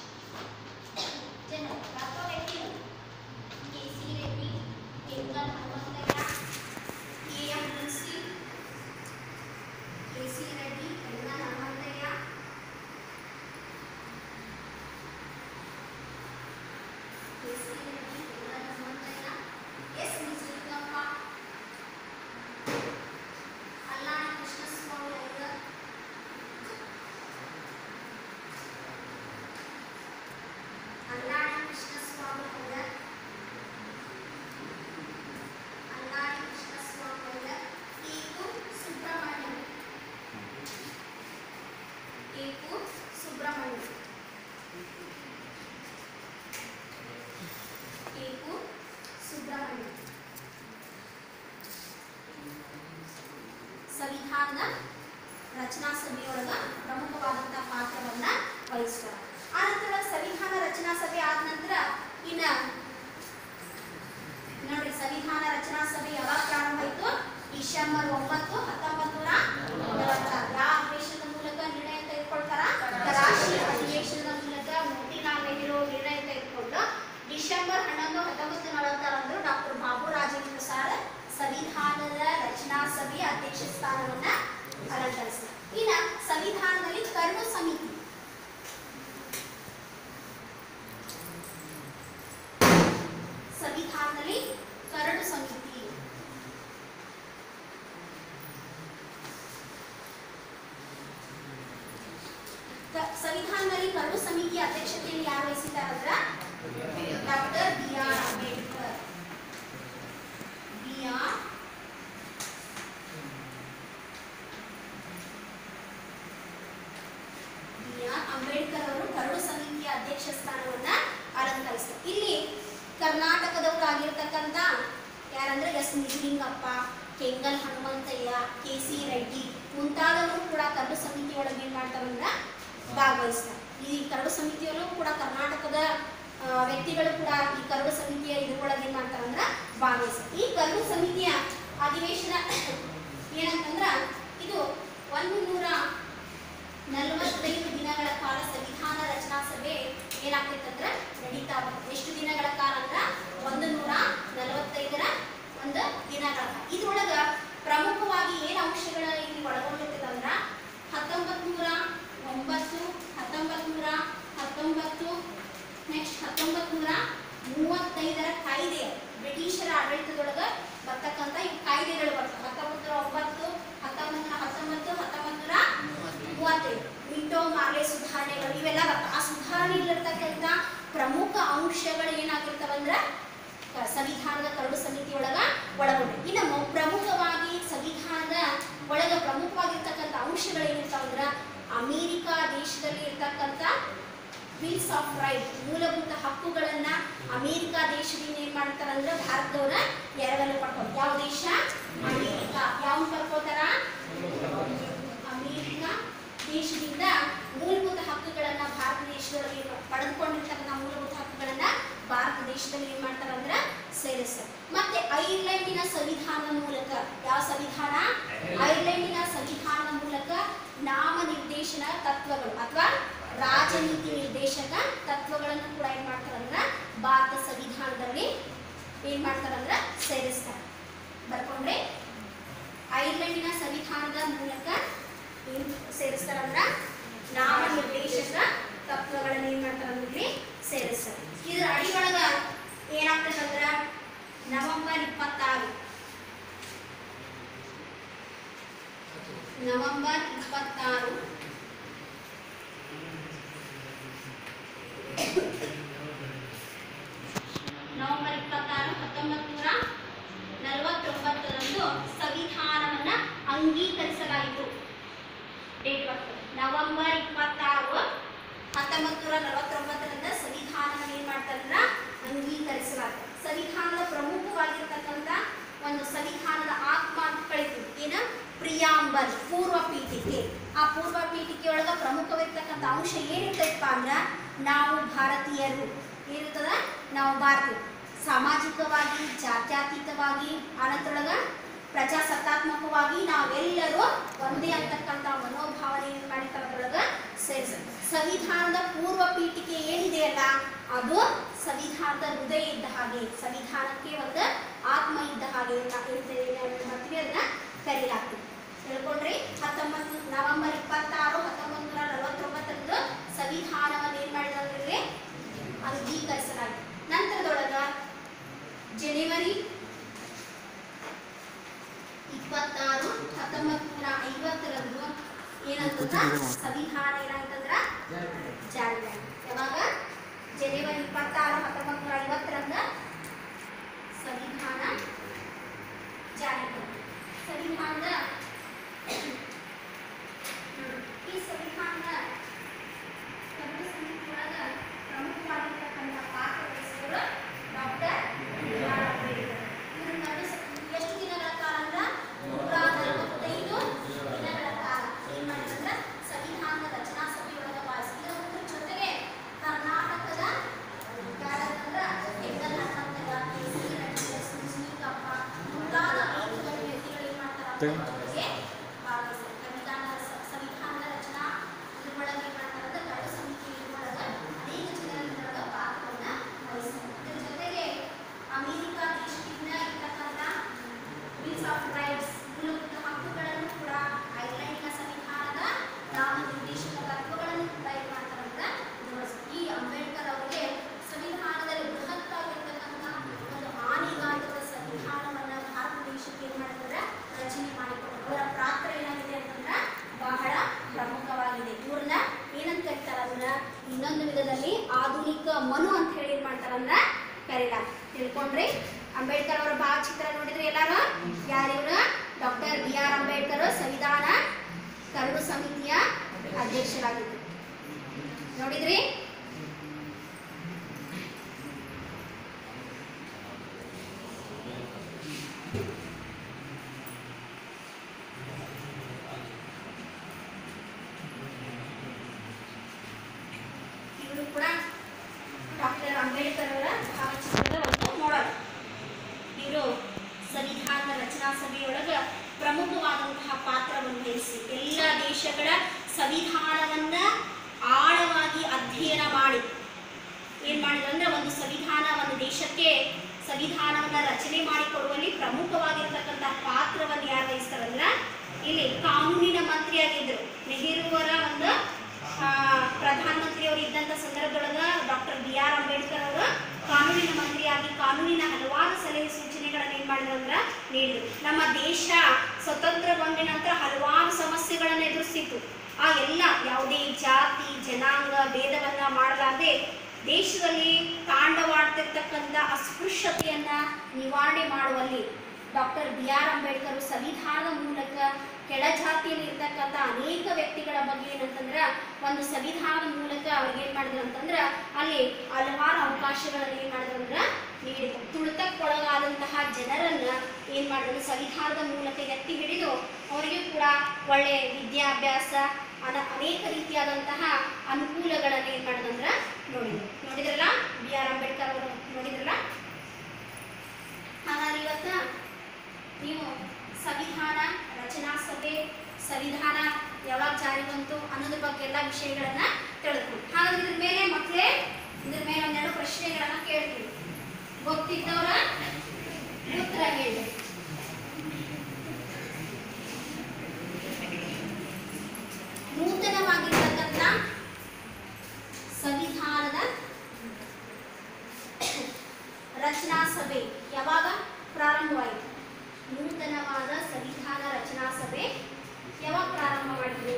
ಜನರು ಅಥವಾ ವ್ಯಕ್ತಿಗಳು K C Reddy Kengal Hanumanthaiah K M Munshi K C Reddy Kengal Hanumanthaiah K C Reddy Kengal Hanumanthaiah S Nijalingappa Alladi Krishnaswamy Iyer Alladi Krishnaswamy Iyer Alladi Krishnaswamy Iyer Tiku Subrahmanyam Tiku Subrahmanyam Tiku Subrahmanyam ಸಂವಿಧಾನದ ರಚನಾ ಸಭೆಯೊಳಗ ಪ್ರಮುಖವಾದಂಥ ಪಾತ್ರವನ್ನ ವಹಿಸ್ತಾರೆ ಆ ನಂತರ ಸಂವಿಧಾನ ರಚನಾ ಸಭೆ ಆದ ನಂತರ ಇನ್ನ ನೋಡಿ ಸಂವಿಧಾನ ರಚನಾ ಸಭೆ ಯಾವಾಗ ಪ್ರಾರಂಭ ಆಯಿತು ಡಿಸೆಂಬರ್ ಒಂಬತ್ತು ಹತ್ತೊಂಬತ್ತು ನೂರ ನಲವತ್ತಾರು ಯಾವ ಅಧಿವೇಶನದ ಮೂಲಕ ನಿರ್ಣಯ ತೆಗೆದುಕೊಳ್ತಾರ ಕರಾಚಿ ಅಧಿವೇಶನದ ಮೂಲಕ ಮೋತಿಲಾಲ್ ನೆಹರು ನಿರ್ಣಯ ತೆಗೆದುಕೊಂಡು ಡಿಸೆಂಬರ್ ಹನ್ನೊಂದು ಹತ್ತೊಂಬತ್ತು ನಲವತ್ತಾರಂದು ಡಾಕ್ಟರ್ ಬಾಬು ರಾಜೇಂದ್ರ ಪ್ರಸಾದ್ ಸಂವಿಧಾನದ ರಚನಾ ಸಭೆಯ ಅಧ್ಯಕ್ಷ ಸ್ಥಾನವನ್ನ ಅಲಂಕರಿಸಿದ ಇನ್ನ ಸಂವಿಧಾನದಲ್ಲಿ ಕರಡು ಸಮಿತಿ ಸಂವಿಧಾನದಲ್ಲಿ ಕರಡು ಸಮಿತಿ ಕ- ಸಂವಿಧಾನದಲ್ಲಿ ಕರಡು ಸಮಿತಿ ಅಧ್ಯಕ್ಷತೆಯನ್ನು ಯಾರು ವಹಿಸಿದ್ದಾರಂದ್ರ doctor B R Ambedkar B R B R Ambedkar ಅವರು ಕರಡು ಸಮಿತಿಯ ಅಧ್ಯಕ್ಷ ಸ್ಥಾನವನ್ನ ಅಲಂಕರಿಸಿದರು ಇಲ್ಲಿ ಕರ್ನಾಟಕದವರಾಗಿರ್ತಕ್ಕಂಥ ಯಾರಂದ್ರೆ S Nijalingappa Kengal Hanumanthaiah K C Reddy ಮುಂತಾದವರು ಕೂಡ ಕರಡು ಸಮಿತಿ ಒಳಗೆ ಏನ್ ಮಾಡ್ತಾರಂದ್ರ ಭಾಗವಹಿಸ್ತಾರೆ ಈ ಕರಡು ಸಮಿತಿಯಲ್ಲೂ ಕೂಡ ಕರ್ನಾಟಕದ ಆ, ವ್ಯಕ್ತಿಗಳು ಕೂಡ ಈ ಕರಡು ಸಮಿತಿಯ ಇದ್ರೊಳಗೆ ಏನ್ ಮಾಡ್ತಾರಂದ್ರ ಭಾಗವಹಿಸ್ತಾರೆ ಈ ಕರಡು ಸಮಿತಿಯ ಅಧಿವೇಶನ ಏನಂತಂದ್ರ ಇದು ಒಂದು ನೂರ ನಲವತ್ತೈದು ದಿನಗಳ ಕಾಲ ಸಂವಿಧಾನ ರಚನಾ ಸಭೆ ಏನಾಗ್ತೈತಂದ್ರ ನಡೀತಾ ಬರ್ತದೆ ಎಷ್ಟು ದಿನಗಳ ಕಾಲ ಅಂದ್ರ ಒಂದು ನೂರ ನಲವತ್ತೈದರ ಒಂದು ದಿನಗಳ ಕಾಲ ಇದ್ರೊಳಗ ಪ್ರಮುಖವಾಗಿ ಏನ್ ಅಂಶಗಳ ಇಲ್ಲಿ ಒಳಗೊಂಡಿರ್ತದೆ ಅಂದ್ರ ಹತ್ತೊಂಬತ್ ನೂರ ಒಂಬತ್ತು ಹತ್ತೊಂಬತ್ ನೂರ ಹತ್ತೊಂಬತ್ತು ನೆಕ್ಸ್ಟ್ ಹತ್ತೊಂಬತ್ ನೂರ ಮೂವತ್ತೈದರ ಕಾಯ್ದೆ ಬ್ರಿಟಿಷರ ಆಡಳಿತದೊಳಗ ಬರ್ತಕ್ಕಂಥ ಈ ಕಾಯ್ದೆಗಳು ಬರ್ತವೆ ಹತ್ತೊಂಬತ್ತು ನೂರ ಒಂಬತ್ತು ಹತ್ತೊಂಬತ್ತು ನೂರ ಹತ್ತೊಂಬತ್ತು ಹತ್ತೊಂಬತ್ತು ನೂರ ಮೂವತ್ತೈದು ಮಿಂಟೋ ಮಾರ್ಲೆ ಸುಧಾರಣೆಗಳು ಇವೆಲ್ಲ ಬರ್ತವೆ ಆ ಸುಧಾರಣೆಗಳಿರ್ತಕ್ಕಂಥ ಪ್ರಮುಖ ಅಂಶಗಳು ಏನಾಗಿರ್ತಾವಂದ್ರ ಕ- ಸಂವಿಧಾನದ ಕರಡು ಸಮಿತಿ ಒಳಗ ಒಳಗೊಂಡು ಇನ್ನು ಮೊ- ಪ್ರಮುಖವಾಗಿ ಸಂವಿಧಾನದ ಒಳಗ ಪ್ರಮುಖವಾಗಿರ್ತಕ್ಕಂಥ ಅಂಶಗಳು ಏನಿರ್ತಾವಂದ್ರ ಅಮೇರಿಕ ದೇಶದಲ್ಲಿ ಇರ್ತಕ್ಕಂಥ ಬಿಲ್ಸ್ ಆಫ್ ರೈಟ್ ಮೂಲಭೂತ ಹಕ್ಕುಗಳನ್ನ ಅಮೇರಿಕ ದೇಶದಿಂದ ಏನ್ ಮಾಡ್ತಾರಂದ್ರೆ ಭಾರತದವರ ಎರವಲು ಪಡ್ಕೊಂಡು ಯಾವ ದೇಶ ಅಮೇರಿಕ ಯಾವ ಪಡ್ಕೋತಾರ ಅಮೇರಿಕ ದೇಶದಿಂದ ಮೂಲಭೂತ ಹಕ್ಕುಗಳನ್ನ ಭಾರತ ದೇಶದೊಳಗೆ ಪಡೆದುಕೊಂಡಿರ್ತಕ್ಕಂಥ ಮೂಲಭೂತ ಹಕ್ಕುಗಳನ್ನ ಭಾರತ ದೇಶದಲ್ಲಿ ಏನ್ ಮಾಡ್ತಾರಂದ್ರ ಸೇರಿಸ್ತಾರೆ ಮತ್ತೆ ಐರ್ಲೆಂಡಿನ ಸಂವಿಧಾನದ ಮೂಲಕ ಯಾವ ಸಂವಿಧಾನ ಐರ್ಲೆಂಡಿನ ಸಂವಿಧಾನದ ಮೂಲಕ ನಾಮನಿರ್ದೇಶನ ತತ್ವಗಳು ಅಥವಾ ರಾಜನೀತಿ ನಿರ್ದೇಶಕ ತತ್ವಗಳನ್ನು ಕೂಡ ಏನ್ ಮಾಡ್ತಾರಂದ್ರ ಭಾರತ ಸಂವಿಧಾನದಲ್ಲಿ ಏನ್ ಮಾಡ್ತಾರಂದ್ರ ಸೇರಿಸ್ತಾರೆ ಬರ್ಕೊಂಡ್ರೆ ಐರ್ಲೆಂಡಿನ ಸಂವಿಧಾನದ ಮೂಲಕ ಏನ್ ಸೇರಿಸ್ತಾರಂದ್ರ ನಾಮನಿರ್ದೇಶಕ ತತ್ವಗಳನ್ನ ಏನ್ ಮಾಡ್ತಾರಂದ್ರೆ ಇಲ್ಲಿ ಸೇರಿಸ್ತಾರೆ ಇದ್ರ ಅಡಿಯೊಳಗ ಏನಾಗ್ತದಂದ್ರ ನವೆಂಬರ್ ಇಪ್ಪತ್ತಾರು ನವೆಂಬರ್ ಇಪ್ಪತ್ತಾರು ನವೆಂಬರ್ ಇಪ್ಪತ್ತಾರು ಹತ್ತೊಂಬತ್ತು ನೂರ ನಲವತ್ತೊಂಬತ್ತರಂದು ಸಂವಿಧಾನವನ್ನ ಅಂಗೀಕರಿಸಲಾಯಿತು ಡೇಟ್ ಬರ್ತದೆ ನವೆಂಬರ್ ಇಪ್ಪತ್ತಾರು ಹತ್ತೊಂಬತ್ತು ನೂರ ನಲವತ್ತೊಂಬತ್ತರಿಂದ ಸಂವಿಧಾನವನ್ನು ಏನ್ ಮಾಡ್ತಾರಂದ್ರ ಅಂಗೀಕರಿಸಲಾಗ್ತದೆ ಸಂವಿಧಾನದ ಪ್ರಮುಖವಾಗಿರ್ತಕ್ಕಂಥ ಒಂದು ಸಂವಿಧಾನದ ಆತ್ಮ ಅಂತ ಕಳಿತೀವಿ ಏನ ಪ್ರಿಯಾಂಬಲ್ ಪೂರ್ವ ಪೀಠಿಕೆ ಆ ಪೂರ್ವ ಪೀಠಿಕೆ ಒಳಗ ಪ್ರಮುಖವಿರ್ತಕ್ಕಂಥ ಅಂಶ ಏನಿರ್ತೈತಪ್ಪ ಅಂದ್ರ ನಾವು ಭಾರತೀಯರು ಏನಿರ್ತದ ನಾವು ಭಾರತೀಯರು ಸಾಮಾಜಿಕವಾಗಿ ಜಾತ್ಯತೀತವಾಗಿ ಆನಂತರೊಳಗ ಪ್ರಜಾಸತ್ತಾತ್ಮಕವಾಗಿ ನಾವೆಲ್ಲರೂ ಒಂದೇ ಅಂತಕ್ಕಂಥ ಮನೋಭಾವನೆ ಏನ್ ಮಾಡಿರ್ತಾರೆ ಅದ್ರೊಳಗ ಸೇರಿಸ ಸಂವಿಧಾನದ ಪೂರ್ವ ಪೀಠಿಕೆ ಏನಿದೆಯಲ್ಲ ಅದು ಸಂವಿಧಾನದ ಹೃದಯ ಇದ್ದ ಹಾಗೆ ಸಂವಿಧಾನಕ್ಕೆ ಒಂದು ಆತ್ಮ ಇದ್ದ ಹಾಗೆ ನಾ- ಇರ್ತದೆ ಏನ್ ಮಾಡ್ತೀವಿ ಅದನ್ನ ಕರೀಲಾಗ್ತದೆ ತಿಳ್ಕೊಂಡ್ರಿ ಹತ್ತೊಂಬತ್ತು ನವೆಂಬರ್ ಇಪ್ಪತ್ತಾರು ಹತ್ತೊಂಬತ್ತು ನೂರ ನಲವತ್ತೊಂಬತ್ತರಂದು ಸಂವಿಧಾನವನ್ನು ಏನ್ ಮಾಡಿದ್ರೆ ಅಂಗೀಕರಿಸಲಾಗಿದೆ ನಂತರದೊಳಗ ಜನವರಿ ಇಪ್ಪತ್ತಾರು ಹತ್ತೊಂಬತ್ತು ನೂರ ಐವತ್ತರಂದು ಏನಂತಂದ್ರ ಸಂವಿಧಾನ ಏನಾಯ್ತಂದ್ರ ಜಾರಿಗೆ ಆಯ್ತು. ಯಾವಾಗ ಜನವರಿ ಇಪ್ಪತ್ತಾರು ಹತ್ತೊಂಬತ್ತು ನೂರ ಐವತ್ತರಂದ ಸಂವಿಧಾನ ಜಾರಿಗೆ ಬಂತು. ಸಂವಿಧಾನದ ಹ್ಮ್, ಈ ಸಂವಿಧಾನದ ಕರಡು ಸಮಿತಿ ಒಳಗ ಪ್ರಮುಖವಾಗಿರ್ತಕ್ಕಂಥ ಪಾತ್ರ ವಹಿಸಿದವರು ಡಾಕ್ಟರ್ ಬಿ ಆರ್ ಅಂಬೇಡ್ಕರ್. ಇವ್ರು ಕರಡು ಸ- ಎಷ್ಟು ದಿನಗಳ ಕಾಲ ಅಂದ್ರ ನೂರ ನಲವತ್ತೈದು ದಿನಗಳ ಕಾಲ ಏನ್ ಮಾಡಿದ್ರ ಸಂವಿಧಾನದ ರಚನಾ ಸಭೆಯೊಳಗ ಭಾಗಿಸಿದ್ರು ಅದ್ರ ಜೊತೆಗೆ ಕರ್ನಾಟಕದ ಯಾರಂತಂದ್ರ Kengal Hanumanthaiah, K C Reddy, S Nijalingappa ಮುಂತಾದ ಅನೇಕ ವ್ಯಕ್ತಿಗಳು ಏನ್ ಮಾಡ್ತಾರ ಅಂತಂದ್ರೆ ಭಾಗವಹಿಸ್ತಾರೆ ಸಂವಿಧಾನ ಸಂವಿಧಾನದ ರಚನಾ ಇದ್ರೊಳಗೆ ಏನ್ ಮಾಡ್ತಾರೆ ಅಂದ್ರೆ ಕರಡು ಸಮಿತಿ ಇದ್ರೊಳಗ ಅನೇಕ ಜನರ ಪಾತ್ರವನ್ನ ವಹಿಸ್ತಾರೆ ಇದ್ರ ಜೊತೆಗೆ ಅಮೆರಿಕ ದೇಶದಿಂದ ಇರ್ತಕ್ಕಂಥ ಬಿಲ್ಸ್ ಆಫ್ ರೈಟ್ಸ್ ಮೂಲಭೂತ ಹಕ್ಕುಗಳನ್ನು ಕೂಡ ಐರ್ಲೆಂಡ್ನ ಸಂವಿಧಾನದ ನಾಮನಿರ್ದೇಶಕ ತತ್ವಗಳನ್ನು ಕೂಡ ಏನ್ ಮಾಡ್ತಾರೆ ಅಂದ್ರೆ ವಿವರಿಸ್ತಾರೆ. ಈ ಅಂಬೇಡ್ಕರ್ ಅವರಿಗೆ ಸಂವಿಧಾನದಲ್ಲಿ ಬೃಹತ್ತಾಗಿರ್ತಕ್ಕಂಥ ಒಂದು ಆನೆಗಾತ್ರದ ಸಂವಿಧಾನವನ್ನ ಭಾರತ ದೇಶಕ್ಕೆ ಏನ್ ಮಾಡಿದ್ರೆ ರಚನೆ ಮಾಡಿಕೊಡ್ತಾರೆ ಅಂಬೇಡ್ಕರ್ ಅವರ ಭಾವಚಿತ್ರ ನೋಡಿದ್ರೆ ಎಲ್ಲಾರು ಯಾರಿವ್ರು ಡಾಕ್ಟರ್ ಬಿ ಆರ್ ಅಂಬೇಡ್ಕರ್ ಸಂವಿಧಾನ ಕರಡು ಸಮಿತಿಯ ಅಧ್ಯಕ್ಷರಾಗಿದ್ದರು ನೋಡಿದ್ರಿ ಇವರು ಕೂಡ ಡಾಕ್ಟರ್ ಅಂಬೇಡ್ಕರ್ ಅವರ ಭಾವಚಿತ್ರದ ಒಂದು ನೋಡೋಣ ಇವರು ಸಂವಿಧಾನದ ರಚನಾ ಸಭೆಯೊಳಗ ಪ್ರಮುಖವಾದಂತಹ ಪಾತ್ರವನ್ನು ವಹಿಸಿ ಎಲ್ಲ ದೇಶಗಳ ಸಂವಿಧಾನವನ್ನ ಆಳವಾಗಿ ಅಧ್ಯಯನ ಮಾಡಿ ಏನ್ ಮಾಡಿದ್ರು ಅಂದ್ರೆ ಒಂದು ಸಂವಿಧಾನ ಒಂದು ದೇಶಕ್ಕೆ ಸಂವಿಧಾನವನ್ನ ರಚನೆ ಮಾಡಿಕೊಡುವಲ್ಲಿ ಪ್ರಮುಖವಾಗಿರ್ತಕ್ಕಂಥ ಪಾತ್ರವನ್ನು ಯಾರು ವಹಿಸ್ತಾರಂದ್ರ ಇಲ್ಲಿ ಕಾನೂನಿನ ಮಂತ್ರಿಯಾಗಿದ್ರು ನೆಹರುವರ ಒಂದು ಆ, ಪ್ರಧಾನಮಂತ್ರಿ ಅವರು ಇದ್ದಂಥ ಸಂದರ್ಭದೊಳಗ ಡಾಕ್ಟರ್ ಬಿ ಆರ್ ಅಂಬೇಡ್ಕರ್ ಅವರು ಕಾನೂನಿನ ಮಂತ್ರಿಯಾಗಿ ಕಾನೂನಿನ ಹಲವಾರು ಸಲಹೆ ಸೂಚನೆಗಳನ್ನು ಏನ್ ಮಾಡಿದ್ರು ಅಂದ್ರ ನೀಡಿದ್ರು ನಮ್ಮ ದೇಶ ಸ್ವತಂತ್ರಗೊಂಡ ನಂತರ ಹಲವಾರು ಸಮಸ್ಯೆಗಳನ್ನು ಎದುರಿಸಿತ್ತು ಆ ಎಲ್ಲ ಯಾವುದೇ ಜಾತಿ ಜನಾಂಗ ಭೇದವನ್ನ ಮಾಡಲಾರದೆ ದೇಶದಲ್ಲಿ ತಾಂಡವಾಡ್ತಿರ್ತಕ್ಕಂಥ ಅಸ್ಪೃಶ್ಯತೆಯನ್ನ ನಿವಾರಣೆ ಮಾಡುವಲ್ಲಿ ಡಾಕ್ಟರ್ ಬಿ ಆರ್ ಅಂಬೇಡ್ಕರ್ ಸಂವಿಧಾನದ ಮೂಲಕ ಕೆಳಜಾತಿಯಲ್ಲಿ ಇರ್ತಕ್ಕಂಥ ಅನೇಕ ವ್ಯಕ್ತಿಗಳ ಬಗ್ಗೆ ಏನಂತಂದ್ರ ಒಂದು ಸಂವಿಧಾನದ ಮೂಲಕ ಅವ್ರಿಗೆ ಏನ್ ಮಾಡಿದ್ರು ಅಂತಂದ್ರ ಅಲ್ಲಿ ಹಲವಾರು ಅವಕಾಶಗಳನ್ನ ಏನ್ ಮಾಡಿದ್ರು ಅಂದ್ರ ನೀಡಿದ್ರು ತುಳಿತಕ್ಕೊಳಗಾದಂತಹ ಜನರನ್ನ ಏನ್ ಮಾಡಿದ್ರು ಸಂವಿಧಾನದ ಮೂಲಕ ಎತ್ತಿ ಹಿಡಿದು ಅವರಿಗೂ ಕೂಡ ಒಳ್ಳೆ ವಿದ್ಯಾಭ್ಯಾಸ ಅನ ಅನೇಕ ರೀತಿಯಾದಂತಹ ಅನುಕೂಲಗಳನ್ನ ಏನ್ ಮಾಡಿದಂದ್ರ ನೋಡಿದ್ರು ನೋಡಿದ್ರಲ್ಲ ಬಿ ಆರ್ ಅಂಬೇಡ್ಕರ್ ಅವರು ನೋಡಿದ್ರಲ್ಲ ಹಾಗಾಗಿ ಇವತ್ತ ನೀವು ಸಂವಿಧಾನ ರಚನಾ ಸಭೆ ಸಂವಿಧಾನ ಯಾವಾಗ ಜಾರಿ ಬಂತು ಅನ್ನೋದ್ರ ಬಗ್ಗೆ ಎಲ್ಲ ವಿಷಯಗಳನ್ನ ತಿಳಿದ್ಕೊಂಡು ಹಾಗಾದ್ರೆ ಇದ್ರ ಮೇಲೆ ಮಕ್ಕಳೇ ಇದ್ರ ಮೇಲೆ ಒಂದೆರಡು ಪ್ರಶ್ನೆಗಳನ್ನ ಕೇಳ್ತೀವಿ ಗೊತ್ತಿದ್ದವರ ಉತ್ತರ ಹೇಳಿ ನೂತನವಾಗಿರ್ತಕ್ಕಂಥ ಸಂವಿಧಾನದ ರಚನಾ ಸಭೆ ಯಾವಾಗ ಪ್ರಾರಂಭವಾಯಿತು ನೂತನವಾದ ಸಂವಿಧಾನ ರಚನಾ ಸಭೆ ಯಾವಾಗ ಪ್ರಾರಂಭ ಮಾಡಿದ್ರು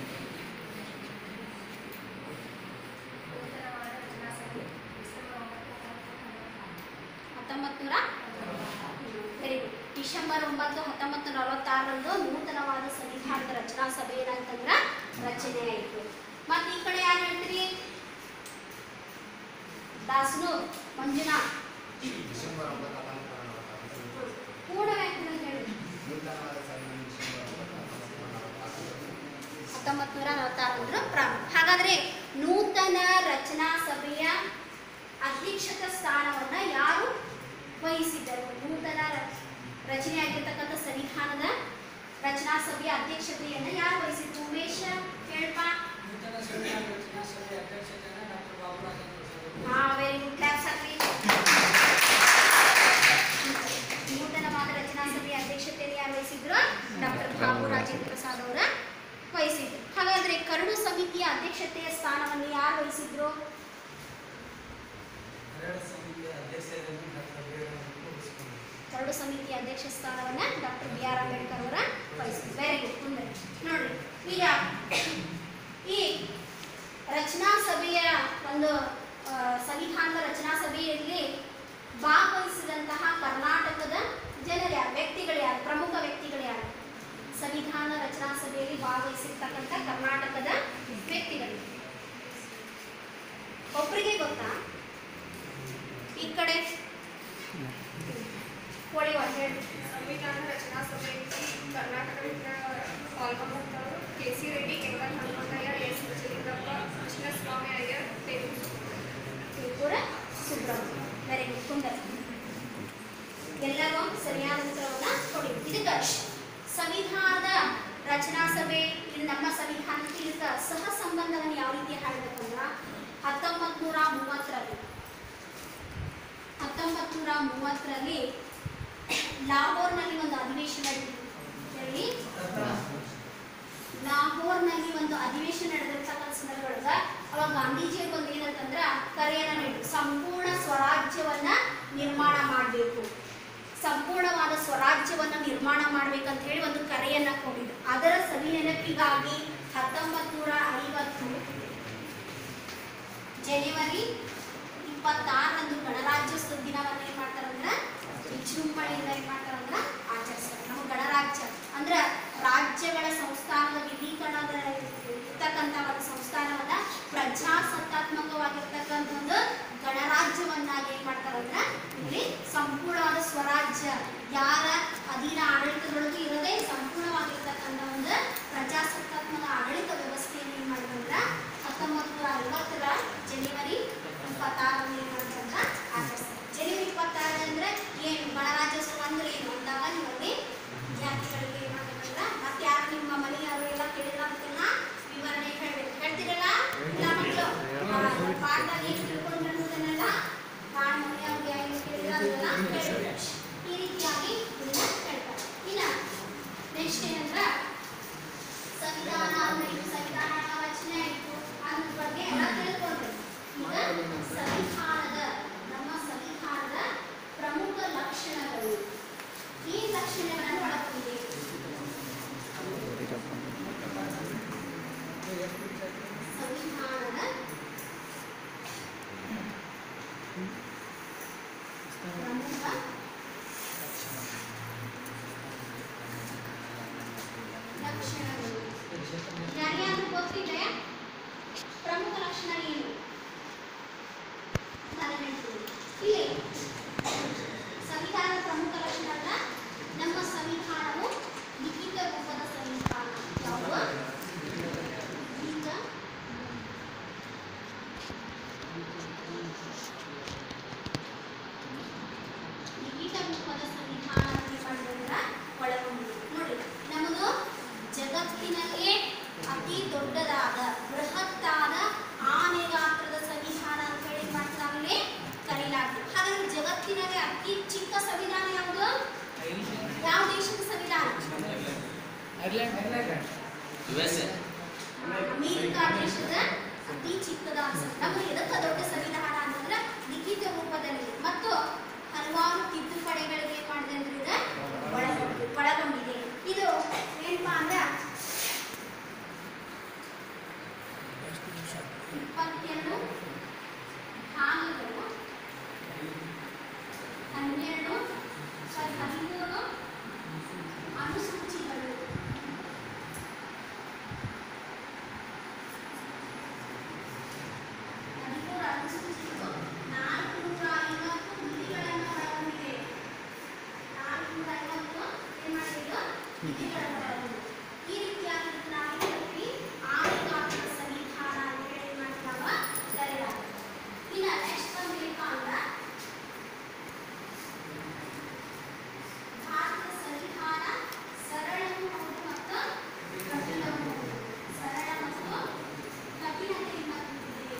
ನೂತನವಾದ ರಚನಾ ಸಭೆ ಡಿಸೆಂಬರ್ ಒಂಬತ್ತು ಹತ್ತೊಂಬತ್ತು ನೂರ ವೆರಿ ಗುಡ್ ಡಿಸೆಂಬರ್ ಒಂಬತ್ತು ಹತ್ತೊಂಬತ್ತು ನಲವತ್ತಾರರಂದು ನೂತನವಾದ ಸಂವಿಧಾನದ ರಚನಾ ಸಭೆ ಏನಂತಂದ್ರ ರಚನೆ ಆಯಿತು ಮತ್ತೆ ಈ ಕಡೆ ಯಾರು ಹೇಳ್ತೀರಿ ದಾಸನು ಮಂಜುನಾಥ್ ಡಿಸೆಂಬರ್ ಒಂಬತ್ತು ಹತ್ತೊಂಬತ್ತು ನೂರ ನಲವತ್ತಾರು. ಪೂರ್ಣ ವ್ಯಾಖ್ಯಾನ ಹೇಳಿ ನೂತನವಾದ ಸಂವಿಧಾನ ಡಿಸೆಂಬರ್ ಒಂಬತ್ತು ಹತ್ತೊಂಬತ್ತು ನೂರ ನಲವತ್ತಾರು. ಹತ್ತೊಂಬತ್ತು ನೂರ ನಲವತ್ತಾರರ ಪ್ರಾರಂಭ ಹಾಗಾದ್ರೆ ನೂತನ ರಚನಾ ಸಭೆಯ ಅಧ್ಯಕ್ಷತ ಸ್ಥಾನವನ್ನ ಯಾರು ವಹಿಸಿದ್ದರು ನೂತನ ರ- ರಚನೆಯಾಗಿರ್ತಕ್ಕಂಥ ಸಂವಿಧಾನದ ರಚನಾ ಸಭೆಯ ಅಧ್ಯಕ್ಷತೆಯನ್ನ ಯಾರು ವಹಿಸಿದ್ರು ಉಮೇಶ ಹೇಳ್ಪ ನೂತನ ಸಂವಿಧಾನ ರಚನಾ ಸಭೆ ಅಧ್ಯಕ್ಷತೆಯನ್ನು ಡಾಕ್ಟರ್ ಬಾಬು ರಾಜೇಂದ್ರ ಹಾ ವೆರಿ ಗುಡ್ ಕ್ಲಾಪ್ಸ್ ಹಾಕ್ರಿ ನೂತನವಾದ ರಚನಾ ಸಭೆಯ ಅಧ್ಯಕ್ಷತೆಯನ್ನು ಯಾರು ವಹಿಸಿದ್ರು ಡಾಕ್ಟರ್ ಬಾಬು ರಾಜೇಂದ್ರ ಪ್ರಸಾದ್ ಅವರ ವಹಿಸಿದ್ರು ಹಾಗಾದ್ರೆ ಕರಡು ಸಮಿತಿಯ ಅಧ್ಯಕ್ಷತೆಯ ಸ್ಥಾನವನ್ನು ಯಾರು ವಹಿಸಿದ್ರು ಕನ್ನಡ ಸಮಿತಿಯ ಅಧ್ಯಕ್ಷತೆಯನ್ನು ಡಾಕ್ಟರ್ ಬಿ ಆರ್ ಅಂಬೇಡ್ಕರ್ ವಹಿಸಿಕೊಂಡರು. ಕರಡು ಸಮಿತಿಯ ಅಧ್ಯಕ್ಷ ಸ್ಥಾನವನ್ನ ಡಾಕ್ಟರ್ ಬಿ ಆರ್ ಅಂಬೇಡ್ಕರ್ ಅವರ ವಹಿಸಿದ್ರು ವೆರಿ ಗುಡ್ ಮುಂದೆ ನೋಡ್ರಿ ಈಗ ಈ ರಚನಾ ಸಭೆಯ ಒಂದು ಆ, ಸಂವಿಧಾನದ ರಚನಾ ಸಭೆಯಲ್ಲಿ ಭಾಗವಹಿಸಿದಂತಹ ಕರ್ನಾಟಕದ ಜನರು ಯಾರು ವ್ಯಕ್ತಿಗಳು ಯಾರು ಪ್ರಮುಖ ವ್ಯಕ್ತಿಗಳು ಯಾರು ಸಂವಿಧಾನ ರಚನಾ ಸಭೆಯಲ್ಲಿ ಭಾಗವಹಿಸಿರ್ತಕ್ಕಂಥ ಕರ್ನಾಟಕದ ವ್ಯಕ್ತಿಗಳು ಒಬ್ಬರಿಗೆ ಗೊತ್ತಾ ಈ ಕಡೆ ಕೋಳಿ ಒಂದು ಹೇಳಿ ಸಂವಿಧಾನ ರಚನಾ ಸಭೆಯಲ್ಲಿ ಕರ್ನಾಟಕದಿಂದ ಪಾಲ್ಗೊಂಡವರು K C Reddy Kengal Hanumanthaiah S Vijayalingappa Krishnaswamy Iyer Telugu Tripura Subrahmanya very good Kunder ಎಲ್ಲರೂ ಸರಿಯಾದ ಉತ್ತರವನ್ನ ಕೊಡಿ ಇದಕ್ಕೆ ಸಂವಿಧಾನದ ರಚನಾ ಸಭೆ ಇದು ನಮ್ಮ ಸಂವಿಧಾನಕ್ಕೆ ಇದಕ್ಕೆ ಸಹ ಸಂಬಂಧವನ್ನು ಯಾವ ರೀತಿ ಹಾಡಬೇಕಂದ್ರ ಹತ್ತೊಂಬತ್ತು ನೂರ ಮೂವತ್ತರಲ್ಲಿ ಹತ್ತೊಂಬತ್ತು ನೂರ ಮೂವತ್ತರಲ್ಲಿ ಲಾಹೋರ್ನಲ್ಲಿ ಒಂದು ಅಧಿವೇಶನ ನಡೆದಿತ್ತು ಎಲ್ಲಿ ಲಾಹೋರ್ನಲ್ಲಿ ಒಂದು ಅಧಿವೇಶನ ನಡೆದಿರ್ತಕ್ಕಂಥ ಸಂದರ್ಭದೊಳಗ ಅವಾಗ ಗಾಂಧೀಜಿಯವರು ಒಂದು ಏನಂತಂದ್ರ ಕರೆಯನ್ನ ನೀಡಿದ್ರು ಸಂಪೂರ್ಣ ಸ್ವರಾಜ್ಯವನ್ನ ನಿರ್ಮಾಣ ಮಾಡಬೇಕು ಸಂಪೂರ್ಣವಾದ ಸ್ವರಾಜ್ಯವನ್ನ ನಿರ್ಮಾಣ ಮಾಡ್ಬೇಕಂತ ಹೇಳಿ ಒಂದು ಕರೆಯನ್ನ ಕೊಟ್ಟಿದ್ರು ಅದರ ಸವಿ ನೆನಪಿಗಾಗಿ ಹತ್ತೊಂಬತ್ತು ನೂರ ಐವತ್ತು ಜನವರಿ ಇಪ್ಪತ್ತಾರರಂದು ಗಣರಾಜ್ಯೋತ್ಸವ ದಿನವನ್ನ ಏನ್ ಮಾಡ್ತಾರಂದ್ರ ವಿಜೃಂಭಣೆಯಿಂದ ಏನ್ ಮಾಡ್ತಾರೆ ಅಂದ್ರೆ ಆಚರಿಸ್ತಾರೆ ನಮ್ಮ ಗಣರಾಜ್ಯ ಅಂದ್ರೆ ರಾಜ್ಯಗಳ ಸಂಸ್ಥಾನದ ವಿಲೀಕರಣದ ಇರ್ತಕ್ಕಂಥ ಒಂದು ಸಂಸ್ಥಾನವನ್ನ ಪ್ರಜಾಸತ್ತಾತ್ಮಕವಾಗಿರ್ತಕ್ಕಂಥ ಒಂದು ಗಣರಾಜ್ಯವನ್ನಾಗಿ ಏನ್ ಮಾಡ್ತಾರೆ ಅಂದ್ರೆ ಇಲ್ಲಿ ಸಂಪೂರ್ಣವಾದ ಸ್ವರಾಜ್ಯ ಯಾರ ಅಧೀನ ಆಡಳಿತದೊಳಗೆ ಇರದೆ ಸಂಪೂರ್ಣವಾಗಿರ್ತಕ್ಕಂಥ ಒಂದು ಪ್ರಜಾಸತ್ತಾತ್ಮಕ ಆಡಳಿತ ವ್ಯವಸ್ಥೆಯನ್ನು ಏನ್ ಮಾಡಿದ್ರೆ ಹತ್ತೊಂಬತ್ತು ನೂರ ಐವತ್ತರ ಜನವರಿ ಇಪ್ಪತ್ತಾರರಲ್ಲಿ ಏನ್ ಮಾಡ್ತಾರೆ ಅಂದ್ರೆ ಆಚರಿಸ್ತಾರೆ ಜನವರಿ ಇಪ್ಪತ್ತಾರು ಅಂದ್ರೆ ಏನು ಗಣರಾಜ್ಯೋತ್ಸವ ಅಂದ್ರೆ ಏನು ಅಂದಾಗ ನಿಮ್ಮಲ್ಲಿ ವಿದ್ಯಾರ್ಥಿಗಳಿಗೆ ಏನ್ ಮಾಡ್ಬೇಕಂದ್ರೆ ಮತ್ತೆ ಯಾರು ನಿಮ್ಮ ಮನೆಯವರು ಎಲ್ಲ ಕೇಳಿಲ್ಲ ಅದಕ್ಕೆಲ್ಲ ವಿವರಣೆ ಹೇಳ್ಬೇಕು ಹೇಳ್ತೀರಲ್ಲ ಇಲ್ಲ ಮಕ್ಕಳು ಪಾಠದಾಗ ಏನು ತಿಳ್ಕೊಂಡ್ರೆ ಅನ್ನೋದನ್ನೆಲ್ಲ ಪಾಠ ಮನೆಯವ್ರಿಗೆ ಏನು ಕೇಳಿಲ್ಲ ಅದನ್ನೆಲ್ಲ ಹೇಳ್ಬೇಕು ಈ ರೀತಿಯಾಗಿ ಇದನ್ನ ಹೇಳ್ತಾರೆ ಇನ್ನ ನೆಕ್ಸ್ಟ್ ಏನಂದ್ರೆ ಸಂವಿಧಾನ ಅಂದ್ರೆ ಇದು ಸಂವಿಧಾನ ರಚನೆ ಆಯಿತು ಅದ್ರ ಬಗ್ಗೆ ಎಲ್ಲ ತಿಳ್ಕೊಳ್ಬೇಕು ಈಗ ಸಂವಿಧಾನದ ನಮ್ಮ ಸಂವಿಧಾನದ ಪ್ರಮುಖ ಲಕ್ಷಣಗಳು ಈ ಲಕ್ಷಣಗಳನ್ನು ಒಳಗೊಂಡಿದೆ ಸಂವಿಧಾನದ ಪ್ರಮುಖ ಲಕ್ಷಣಗಳು ಯಾರಿಗಾದ್ರೂ ಗೊತ್ತಿದೆ ಪ್ರಮುಖ ಲಕ್ಷಣ ಏನು ನಾನು ಹೇಳ್ತೀನಿ ಇಲ್ಲಿ ಸಂವಿಧಾನದ ಪ್ರಮುಖ ಲಕ್ಷಣ ಅಲ್ಲ ನಮ್ಮ ಸಂವಿಧಾನವು ಲಿಖಿತ ರೂಪದ ಸಂವಿಧಾನ ಯಾವುದು ಈಗ ಲಿಖಿತ ರೂಪದ ಸಂವಿಧಾನವನ್ನು ಮಾಡಿದ್ರೆ ಒಳಗೊಂಡಿದೆ ನೋಡಿ ನಮ್ಮದು ಜಗತ್ತಿನಲ್ಲೇ ಅತಿ ದೊಡ್ಡದಾದ ಬೃಹತ್ತಾದ ಆನೆ ಗಾತ್ರದ ಸಂವಿಧಾನ ಅಂತ ಹೇಳಿ ಮಾಡ್ತಾರೆ ಕರೀಲಾಗ್ತದೆ ಹಾಗಾದ್ರೆ ಜಗತ್ತಿನಲ್ಲೇ ಅತಿ ಚಿಕ್ಕ ಸಂವಿಧಾನ ಯಾವುದು ಯಾವ ದೇಶದ ಸಂವಿಧಾನ ಯು ಎಸ್ ಎ ಅಮೆರಿಕ ದೇಶದ ಅತಿ ಚಿಕ್ಕದಾದ ಸಂವಿಧಾನ. ನಮಗೆ ಎದಕ್ಕೆ ದೊಡ್ಡ ಸಂವಿಧಾನ ಅಂತಂದ್ರೆ ಲಿಖಿತ ರೂಪದಲ್ಲಿ ಮತ್ತು ಹಲವಾರು ತಿದ್ದುಪಡಿಗಳಿಗೆ ಏನ್ ಮಾಡಿದೆ ಅಂದ್ರೆ ಇದು ಒಳಗೊಂಡಿದೆ ಒಳಗೊಂಡಿದೆ ಇದು ಏನಪ್ಪಾ ಅಂದ್ರೆ ಇಪ್ಪತ್ತೆರಡು ಭಾಗಗಳು ಹನ್ನೆರಡು ಸಾರಿ ಹದಿಮೂರು ಅನುಸೂಚಿಗಳು ಹದಿಮೂರು ಅನುಸೂಚಿಗಳು ನಾಲ್ಕುನೂರ ಐವತ್ತು ವಿಧಿಗಳನ್ನು ಒಳಗೊಂಡಿದೆ ನಾಲ್ಕುನೂರ ಐವತ್ತು ಏನ್ ಮಾಡಿದ್ರು ವಿಧಿಗಳನ್ನು ಒಳಗೊಂಡಿದೆ ಈ ರೀತಿಯಾಗಿ ಇದನ್ನ ನಾವು ಏನ್ ಹೇಳ್ತೀವಿ ಆದಿಗಾತ್ರ ಸಂವಿಧಾನ ಅಂತ ಹೇಳಿ ಏನ್ ಮಾಡ್ತೀವಿ ನಾವು ಕರೆಯಲಾಗುತ್ತೆ ಇನ್ನ ನೆಕ್ಸ್ಟ್ ಒಂದು ಏನಪ್ಪಾ ಅಂದ್ರೆ ಭಾರತದ ಸಂವಿಧಾನ ಸರಳವೂ ಹೌದು ಮತ್ತು ಕಠಿಣವೂ ಹೌದು ಸರಳ ಮತ್ತು ಕಠಿಣತೆಯಿಂದ ಕೂಡಿದೆ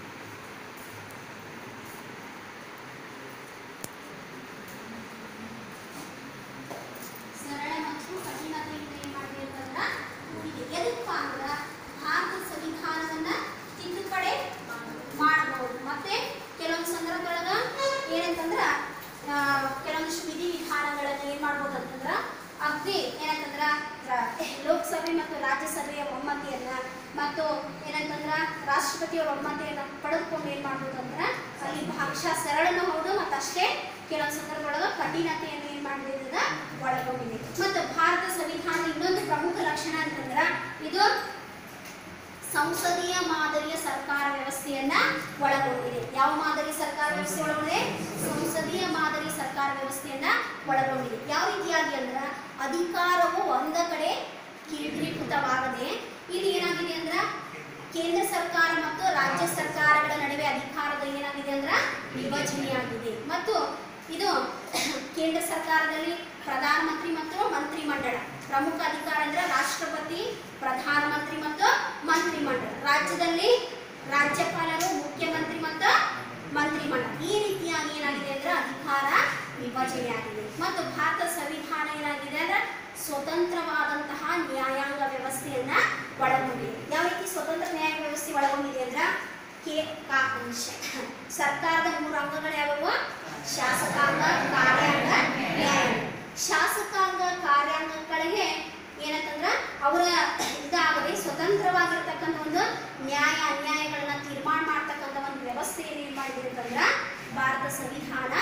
ಸರಳ ಮತ್ತು ಕಠಿಣತೆಯಿಂದ ಏನ್ ಮಾಡಿದೆ ಅಂತಂದ್ರ ಕೂಡಿದೆ ಎದಕ್ಕಪ್ಪ ಅಂದ್ರ ಭಾರತದ ಸಂವಿಧಾನವನ್ನ ತಿದ್ದುಪಡಿ ಮಾಡಬಹುದು ಮತ್ತೆ ಕೆಲವೊಂದು ಸಂದರ್ಭದೊಳಗ ಏನಂತಂದ್ರ ಆ, ಕೆಲವೊಂದಿಷ್ಟು ವಿಧಿ ವಿಧಾನಗಳನ್ನ ಏನ್ ಮಾಡ್ಬೋದು ಅಂತಂದ್ರ ಅಗ್ದಿ ಏನಂತಂದ್ರ ರ- ಲೋಕಸಭೆ ಮತ್ತು ರಾಜ್ಯಸಭೆಯ ಒಮ್ಮತಿಯನ್ನ ಮತ್ತು ಏನಂತಂದ್ರ ರಾಷ್ಟ್ರಪತಿಯವರ ಒಮ್ಮತಿಯನ್ನ ಪಡೆದುಕೊಂಡು ಏನ್ ಮಾಡ್ಬೋದು ಅಂದ್ರ ಅಲ್ಲಿ ಭಾಗಶಃ ಸರಳನೂ ಹೌದು ಮತ್ತು ಅಷ್ಟೇ ಕೆಲವೊಂದು ಸಂದರ್ಭದೊಳಗ ಕಠಿಣತೆಯನ್ನು ಏನ್ ಮಾಡಿದ ಒಳಗೊಂಡಿದೆ ಮತ್ತು ಭಾರತ ಸಂವಿಧಾನ ಇನ್ನೊಂದು ಪ್ರಮುಖ ಲಕ್ಷಣ ಅಂತಂದ್ರ ಇದು ಸಂಸದೀಯ ಮಾದರಿಯ ಸರ್ಕಾರ ವ್ಯವಸ್ಥೆಯನ್ನ ಒಳಗೊಂಡಿದೆ ಯಾವ ಮಾದರಿ ಸರ್ಕಾರ ವ್ಯವಸ್ಥೆ ಒಳಗೊಂಡಿದೆ ಸಂಸದೀಯ ಮಾದರಿ ಸರ್ಕಾರ ವ್ಯವಸ್ಥೆಯನ್ನ ಒಳಗೊಂಡಿದೆ ಯಾವ ರೀತಿಯಾಗಿ ಅಂದ್ರ ಅಧಿಕಾರವು ಒಂದ ಕಡೆ ಕೇಂದ್ರೀಕೃತವಾಗದೆ ಇಲ್ಲಿ ಏನಾಗಿದೆ ಅಂದ್ರ ಕೇಂದ್ರ ಸರ್ಕಾರ ಮತ್ತು ರಾಜ್ಯ ಸರ್ಕಾರಗಳ ನಡುವೆ ಅಧಿಕಾರದ ಏನಾಗಿದೆ ಅಂದ್ರ ವಿಭಜನೆಯಾಗಿದೆ ಮತ್ತು ಇದು ಕೇಂದ್ರ ಸರ್ಕಾರದಲ್ಲಿ ಪ್ರಧಾನಮಂತ್ರಿ ಮತ್ತು ಮಂತ್ರಿಮಂಡಲ ಪ್ರಮುಖ ಅಧಿಕಾರ ಅಂದ್ರೆ ರಾಷ್ಟ್ರಪತಿ ಪ್ರಧಾನಮಂತ್ರಿ ಮತ್ತು ಮಂತ್ರಿಮಂಡಲ ರಾಜ್ಯದಲ್ಲಿ ರಾಜ್ಯಪಾಲರು ಮುಖ್ಯಮಂತ್ರಿ ಮತ್ತು ಮಂತ್ರಿಮಂಡಲ ಈ ರೀತಿಯಾಗಿ ಏನಾಗಿದೆ ಅಂದ್ರೆ ಅಧಿಕಾರ ವಿಭಜನೆಯಾಗಿದೆ ಮತ್ತು ಭಾರತ ಸಂವಿಧಾನ ಏನಾಗಿದೆ ಅಂದ್ರೆ ಸ್ವತಂತ್ರವಾದಂತಹ ನ್ಯಾಯಾಂಗ ವ್ಯವಸ್ಥೆಯನ್ನ ಒಳಗೊಂಡಿದೆ ಯಾವ ರೀತಿ ಸ್ವತಂತ್ರ ನ್ಯಾಯಾಂಗ ವ್ಯವಸ್ಥೆ ಒಳಗೊಂಡಿದೆ ಅಂದ್ರೆ ಕೆ ಕಾ- ಶ- ಸರ್ಕಾರದ ಮೂರು ಅಂಗಗಳು ಯಾವುವು ಶಾಸಕಾಂಗ ಕಾರ್ಯಾಂಗ ನ್ಯಾಯಾಂಗ ಶಾಸಕಾಂಗ ಕಾರ್ಯಾಂಗಗಳಿಗೆ ಏನಂತಂದ್ರ ಅವರ ಇದಾಗದೆ ಸ್ವತಂತ್ರವಾಗಿರ್ತಕ್ಕಂಥ ಒಂದು ನ್ಯಾಯ ಅನ್ಯಾಯಗಳನ್ನ ತೀರ್ಮಾನ ಮಾಡ್ತಕ್ಕಂಥ ಒಂದು ವ್ಯವಸ್ಥೆಯನ್ನು ಏನ್ ಮಾಡಿದೆ ಅಂತಂದ್ರ ಭಾರತ ಸಂವಿಧಾನ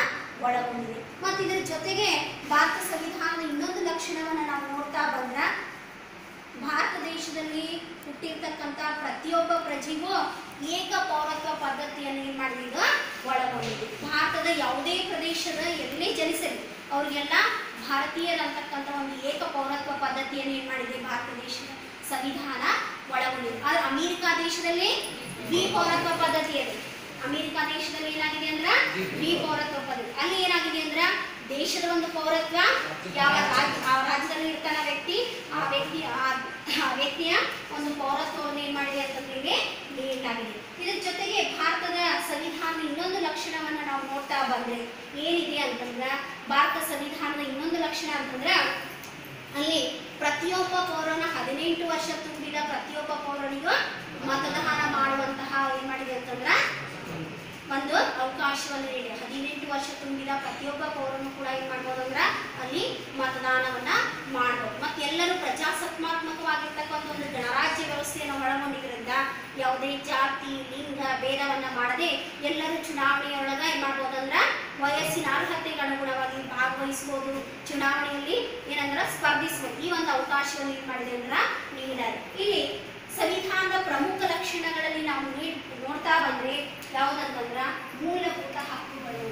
ಒಳಗೊಂಡಿದೆ ಮತ್ತು ಇದರ ಜೊತೆಗೆ ಭಾರತ ಸಂವಿಧಾನದ ಇನ್ನೊಂದು ಲಕ್ಷಣವನ್ನು ನಾವು ನೋಡ್ತಾ ಬಂದ್ರ ಭಾರತ ದೇಶದಲ್ಲಿ ಹುಟ್ಟಿರ್ತಕ್ಕಂಥ ಪ್ರತಿಯೊಬ್ಬ ಪ್ರಜೆಗೂ ಏಕ ಪೌರತ್ವ ಪದ್ಧತಿಯನ್ನು ಏನು ಮಾಡಿದೆ ಇದು ಒಳಗೊಂಡಿದೆ ಭಾರತದ ಯಾವುದೇ ಪ್ರದೇಶದ ಎಲ್ಲೇ ಜನಿಸಲಿ ಅವರಿಗೆಲ್ಲ ಭಾರತೀಯರಂತಕ್ಕಂಥ ಒಂದು ಏಕ ಪೌರತ್ವ ಪದ್ಧತಿಯನ್ನು ಏನು ಮಾಡಿದೆ ಭಾರತ ದೇಶದ ಸಂವಿಧಾನ ಒಳಗೊಂಡಿದೆ ಆದರೆ ಅಮೆರಿಕ ದೇಶದಲ್ಲಿ ದ್ವಿಪೌರತ್ವ ಪದ್ಧತಿ ಇದೆ ಅಮೆರಿಕ ದೇಶದಲ್ಲಿ ಏನಾಗಿದೆ ಅಂದ್ರ ದ್ವಿಪೌರತ್ವ ಪದ್ಧತಿ ಅಲ್ಲಿ ಏನಾಗಿದೆ ಅಂದ್ರ ದೇಶದ ಒಂದು ಪೌರತ್ವ ಯಾವ ರಾಜ್ಯ ಆ ರಾಜ್ಯದಲ್ಲಿ ಇರ್ತಾನ ವ್ಯಕ್ತಿ ಆ ವ್ಯಕ್ತಿ ಆ- ಆ ವ್ಯಕ್ತಿಯ ಒಂದು ಪೌರತ್ವವನ್ನು ಏನ್ ಮಾಡಿದೆ ಅಂತಂದ್ರೆ ಇಲ್ಲಿ ನೀಡಲಾಗಿದೆ ಇದರ ಜೊತೆಗೆ ಭಾರತದ ಸಂವಿಧಾನದ ಇನ್ನೊಂದು ಲಕ್ಷಣವನ್ನ ನಾವು ನೋಡ್ತಾ ಬಂದ್ರೆ ಏನಿದೆ ಅಂತಂದ್ರ ಭಾರತ ಸಂವಿಧಾನದ ಇನ್ನೊಂದು ಲಕ್ಷಣ ಅಂತಂದ್ರ ಅಲ್ಲಿ ಪ್ರತಿಯೊಬ್ಬ ಪೌರನ ಹದಿನೆಂಟು ವರ್ಷ ತುಂಬಿದ ಪ್ರತಿಯೊಬ್ಬ ಪೌರನಿಗೂ ಮತದಾನ ಮಾಡುವಂತಹ ಏನ್ ಮಾಡಿದೆ ಅಂತಂದ್ರ ಒಂದು ಅವಕಾಶವನ್ನು ನೀಡಿ ಹದಿನೆಂಟು ವರ್ಷ ತುಂಬಿದ ಪ್ರತಿಯೊಬ್ಬ ಪೌರನು ಕೂಡ ಏನ್ ಮಾಡ್ಬೋದು ಅಂದ್ರ ಅಲ್ಲಿ ಮತದಾನವನ್ನ ಮಾಡ್ಬೋದು ಮತ್ತೆ ಎಲ್ಲರೂ ಪ್ರಜಾಸತ್ತಾತ್ಮಕವಾಗಿರ್ತಕ್ಕಂಥ ಒಂದು ಗಣರಾಜ್ಯ ವ್ಯವಸ್ಥೆಯನ್ನು ಒಳಗೊಂಡಿದ್ರಿಂದ ಯಾವುದೇ ಜಾತಿ ಲಿಂಗ ಭೇದವನ್ನ ಮಾಡದೆ ಎಲ್ಲರೂ ಚುನಾವಣೆಯೊಳಗ ಏನ್ ಮಾಡ್ಬೋದು ಅಂದ್ರ ವಯಸ್ಸಿನ ಅರ್ಹತೆಗೆ ಅನುಗುಣವಾಗಿ ಭಾಗವಹಿಸಬಹುದು ಚುನಾವಣೆಯಲ್ಲಿ ಏನಂದ್ರ ಸ್ಪರ್ಧಿಸಬಹುದು ಈ ಒಂದು ಅವಕಾಶವನ್ನು ಏನ್ ಮಾಡಿದೆ ಅಂದ್ರ ನೀಡಿದ್ದಾರೆ ಇಲ್ಲಿ ಸಂವಿಧಾನದ ಪ್ರಮುಖ ಲಕ್ಷಣಗಳಲ್ಲಿ ನಾವು ನೀಡ್ ನೋಡ್ತಾ ಬಂದ್ರೆ ಯಾವುದಂತಂದ್ರ ಮೂಲಭೂತ ಹಕ್ಕುಗಳು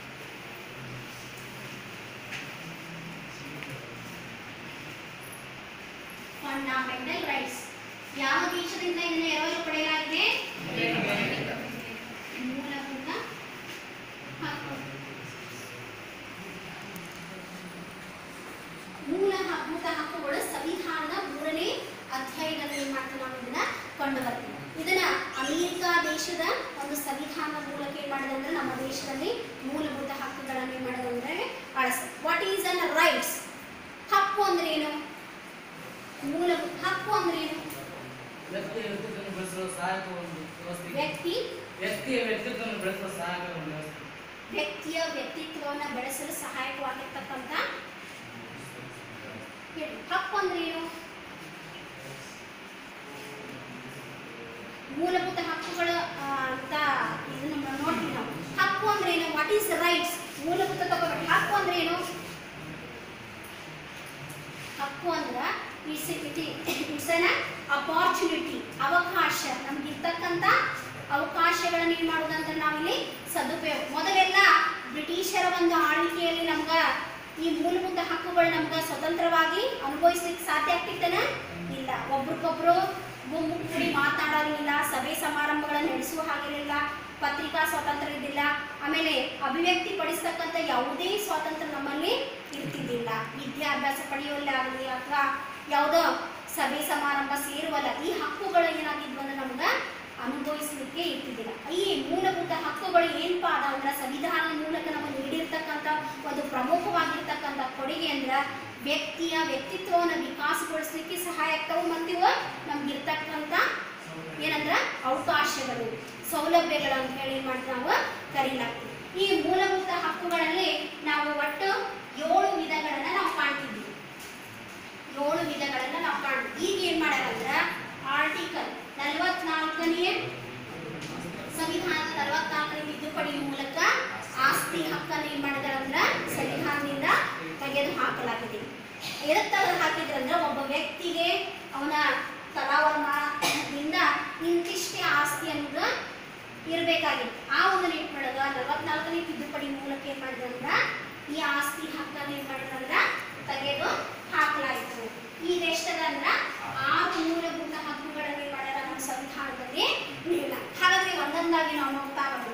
ಫಂಡಮೆಂಟಲ್ ರೈಟ್ಸ್ ಯಾವ ದೇಶದಿಂದ ಇದನ್ನು ಎರವಲು ಪಡೆಯಲಾಗಿದೆ ಮೂಲಭೂತ ಹಕ್ಕು ಮೂಲಭೂತ ಹಕ್ಕುಗಳು ಸಂವಿಧಾನದ ಮೂರನೇ ಅಧ್ಯಾಯದಲ್ಲಿ ಏನ್ ಮಾಡ್ತೀವಿ ನಾವು ಇದನ್ನ ಕಂಡು ಬರ್ತೀವಿ ಇದನ್ನ ಅಮೆರಿಕ ದೇಶದ ಒಂದು ಸಂವಿಧಾನದ ಮೂಲಕ ಏನ್ ಮಾಡಿದೆ ಅಂದ್ರೆ ನಮ್ಮ ದೇಶದಲ್ಲಿ ಮೂಲಭೂತ ಹಕ್ಕುಗಳನ್ನು ಏನ್ ಮಾಡಿದೆ ಅಂದ್ರೆ ಅಳಸ ವಾಟ್ ಈಸ್ ಅನ್ ರೈಟ್ಸ್ ಹಕ್ಕು ಅಂದ್ರೆ ಏನು ಮೂಲಭೂತ ಹಕ್ಕು ಅಂದ್ರೆ ಏನು ವ್ಯಕ್ತಿ ವ್ಯಕ್ತಿತ್ವವನ್ನು ಬೆಳೆಸಲು ಸಹಾಯಕ ಒಂದು ವ್ಯವಸ್ಥೆ ವ್ಯಕ್ತಿ ವ್ಯಕ್ತಿಯ ವ್ಯಕ್ತಿತ್ವವನ್ನು ಬೆಳೆಸಲು ಸಹಾಯಕ ಒಂದು ವ್ಯವಸ್ಥೆ ವ್ಯಕ್ತಿಯ ವ್ಯಕ್ತಿತ್ವವನ್ನು ಬೆಳೆಸಲು ಸಹಾಯಕವಾಗಿರ್ತಕ್ಕಂಥ ಹೇಳಿ ಹಕ್ಕು ಅಂದ್ರೆ ಏನು ಮೂಲಭೂತ ಹಕ್ಕುಗಳು ಆ, ಅಂತ ಇದನ್ನ ನಾವು ನೋಡ್ತೀವಿ ನಾವು ಹಕ್ಕು ಅಂದ್ರೆ ಏನು ವಾಟ್ ಈಸ್ ರೈಟ್ಸ್ ಮೂಲಭೂತ ತಗೋಬೇಕು ಹಕ್ಕು ಅಂದ್ರೆ ಏನು ಹಕ್ಕು ಅಂದ್ರ ಇಟ್ಸ್ ಇಟ್ಸ್ ಅನ್ ಅಪಾರ್ಚುನಿಟಿ ಅವಕಾಶ ನಮ್ಗಿರ್ತಕ್ಕಂಥ ಅವಕಾಶಗಳನ್ನು ಏನು ಮಾಡೋದಂತ ನಾವಿಲ್ಲಿ ಸದುಪಯೋಗ ಮೊದಲೆಲ್ಲ ಬ್ರಿಟಿಷರ ಒಂದು ಆಳ್ವಿಕೆಯಲ್ಲಿ ನಮ್ಗ ಈ ಮೂಲಭೂತ ಹಕ್ಕುಗಳು ನಮ್ಗ ಸ್ವತಂತ್ರವಾಗಿ ಅನುಭವಿಸ್ಲಿಕ್ಕೆ ಸಾಧ್ಯ ಆಗ್ತಿತ್ತನ ಇಲ್ಲ ಒಬ್ರಿಗೊಬ್ರು ಗುಂಪು ಕೂಡಿ ಮಾತನಾಡಲಿಲ್ಲ ಸಭೆ ಸಮಾರಂಭಗಳನ್ನು ನಡೆಸುವ ಹಾಗಿರಲಿಲ್ಲ ಪತ್ರಿಕಾ ಸ್ವಾತಂತ್ರ್ಯ ಇದ್ದಿಲ್ಲ ಆಮೇಲೆ ಅಭಿವ್ಯಕ್ತಿ ಪಡಿಸ್ತಕ್ಕಂಥ ಯಾವುದೇ ಸ್ವಾತಂತ್ರ್ಯ ನಮ್ಮಲ್ಲಿ ಇರ್ತಿದ್ದಿಲ್ಲ ವಿದ್ಯಾಭ್ಯಾಸ ಪಡೆಯುವಲ್ಲಾಗಲಿ ಅಥವಾ ಯಾವುದೋ ಸಭೆ ಸಮಾರಂಭ ಸೇರುವಲ್ಲ ಈ ಹಕ್ಕುಗಳು ಏನಾಗಿದ್ವು ಅಂದ್ರೆ ನಮ್ಗೆ ಅನುಭವಿಸಲಿಕ್ಕೆ ಇರ್ತಿದ್ದಿಲ್ಲ ಈ ಮೂಲಭೂತ ಹಕ್ಕುಗಳು ಏನಪ್ಪಾ ಅದ ಅಂದ್ರೆ ಸಂವಿಧಾನದ ಮೂಲಕ ನಮಗೆ ನೀಡಿರ್ತಕ್ಕಂಥ ಒಂದು ಪ್ರಮುಖವಾಗಿರ್ತಕ್ಕಂಥ ಕೊಡುಗೆ ಅಂದ್ರೆ ವ್ಯಕ್ತಿಯ ವ್ಯಕ್ತಿತ್ವವನ್ನು ವಿಕಾಸಗೊಳಿಸಲಿಕ್ಕೆ ಸಹಾಯ ಆಗ್ತಾವು ಮತ್ತು ಇವು ನಮ್ಗಿರ್ತಕ್ಕಂಥ ಏನಂದ್ರ ಅವಕಾಶಗಳು ಸೌಲಭ್ಯಗಳು ಅಂತ ಹೇಳಿ ಏನ್ ಮಾಡ್ತೀವಿ ನಾವು ಕರೀಲಾಗ್ತೀವಿ ಈ ಮೂಲಭೂತ ಹಕ್ಕುಗಳಲ್ಲಿ ನಾವು ಒಟ್ಟು ಏಳು ವಿಧಗಳನ್ನ ನಾವು ಕಾಣ್ತಿದ್ವಿ ಏಳು ವಿಧಗಳನ್ನ ನಾವು ಕಾಣ್ತೀವಿ ಈಗ ಏನ್ ಮಾಡ್ಯಾರಂದ್ರ ಆರ್ಟಿಕಲ್ ನಲವತ್ನಾಲ್ಕನೇ ಸಂವಿಧಾನದ ನಲವತ್ನಾಲ್ಕನೇ ತಿದ್ದುಪಡಿ ಮೂಲಕ ಆಸ್ತಿ ಹಕ್ಕನ್ನು ಏನ್ ಮಾಡಿದಾರಂದ್ರ ಸಂವಿಧಾನದಿಂದ ತೆಗೆದು ಹಾಕಲಾಗಿದೆ ಎದಕ್ಕೆ ತೆಗೆದು ಹಾಕಿದ್ರಂದ್ರೆ ಒಬ್ಬ ವ್ಯಕ್ತಿಗೆ ಅವನ ತಲಾವರ್ಮದಿಂದ ಇಂತಿಷ್ಟೇ ಆಸ್ತಿ ಅನ್ನೋದು ಇರಬೇಕಾಗಿತ್ತು ಆ ಒಂದು ನಿಟ್ಟಿನೊಳಗ ನಲವತ್ನಾಲ್ಕನೇ ತಿದ್ದುಪಡಿ ಮೂಲಕ ಏನ್ ಮಾಡಿದ್ರಂದ್ರ ಈ ಆಸ್ತಿ ಹಕ್ಕನ್ನು ಏನ್ ಮಾಡಿದ್ರಂದ್ರ ತೆಗೆದು ಹಾಕಲಾಯಿತು ಈಗ ಎಷ್ಟದ ಅಂದ್ರ ಆರು ಮೂಲಭೂತ ಹಕ್ಕುಗಳನ್ನು ಏನ್ ಮಾಡ್ಯಾರ ನಮ್ಮ ಸಂವಿಧಾನದಲ್ಲಿ ನೀಡಿಲ್ಲ ಹಾಗಾದ್ರೆ ಒಂದೊಂದಾಗಿ ನಾವು ನೋಡ್ತಾ ಬರೋಣ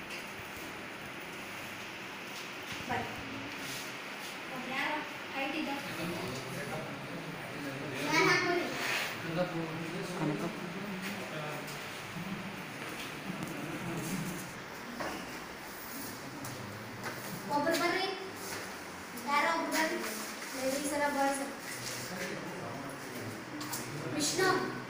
ಬರ್ರಿ ಒಬ್ರು ಯಾರು ಹೈಟ್ ಇದ್ದ ನಾನು ಹಾಕ್ಬೋದು ಒಬ್ರು ಬರ್ರಿ ಯಾರೋ ಒಬ್ರು ಬರ್ರಿ ಲೇಡೀಸ್ ಎಲ್ಲ ಬಾಯ್ಸ್ ವಿಷ್ಣು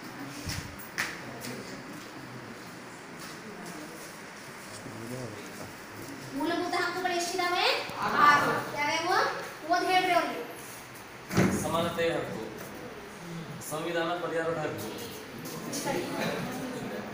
ಮೂಲಭೂತ ಹಕ್ಕುಗಳು ಎಷ್ಟಿದಾವೆ ಆರು ಯಾವ್ಯಾವು ಓದ್ ಹೇಳ್ರಿ ಅವ್ರಿಗೆ ಸಮಾನತೆಯ ಹಕ್ಕು ಸಂವಿಧಾನ ಪರಿಹಾರದ ಹಕ್ಕು ಸರಿ.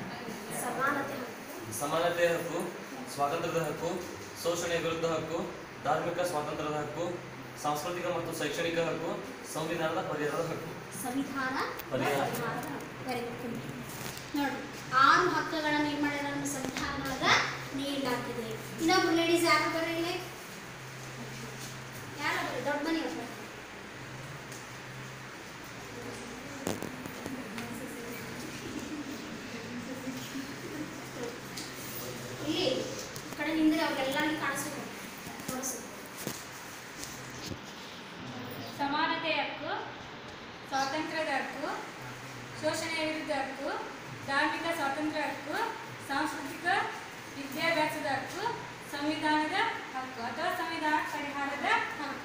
ಸಮಾನತೆ ಹಕ್ಕು ಸಮಾನತೆಯ ಹಕ್ಕು ಸ್ವಾತಂತ್ರ್ಯದ ಹಕ್ಕು ಶೋಷಣೆಯ ವಿರುದ್ಧ ಹಕ್ಕು ಧಾರ್ಮಿಕ ಸ್ವಾತಂತ್ರ್ಯದ ಹಕ್ಕು ಸಾಂಸ್ಕೃತಿಕ ಮತ್ತು ಶೈಕ್ಷಣಿಕ ಹಕ್ಕು ಸಂವಿಧಾನದ ಪರಿಹಾರದ ಹಕ್ಕು ಸಂವಿಧಾನ ಪರಿಹಾರ. ವೆರಿ ಗುಡ್ ನೋಡಿ ಆರು ಹಕ್ಕುಗಳನ್ನು ಏನು ಮಾಡಿದ ನಮ್ಮ ಸಂವಿಧಾನದೊಳಗ ನೀಡಲಾಗಿದೆ ಇನ್ನೊಬ್ರು ಲೇಡೀಸ್ ಯಾರು ಬರ್ರಿ ಇಲ್ಲಿ ಯಾರು ಬರ್ರಿ ದೊಡ್ಡ ಮನೆ ಒಬ್ಬರು ಇಲ್ಲಿ ಈ ಕಡೆ ನಿಂದ್ರೆ ಅವ್ರಿಗೆಲ್ಲರಿಗೂ ಕಾಣಿಸ್ಬೇಕು ತೋರಿಸು ಸಮಾನತೆಯ ಹಕ್ಕು ಸ್ವಾತಂತ್ರ್ಯದ ಹಕ್ಕು ಶೋಷಣೆಯ ವಿರುದ್ಧ ಹಕ್ಕು ಧಾರ್ಮಿಕ ಸ್ವಾತಂತ್ರ್ಯ ಹಕ್ಕು ಸಾಂಸ್ಕೃತಿಕ ವಿದ್ಯಾಭ್ಯಾಸದ ಹಕ್ಕು ಸಂವಿಧಾನದ ಹಕ್ಕು ಅಥವಾ ಸಂವಿಧಾನ ಪರಿಹಾರದ ಹಕ್ಕು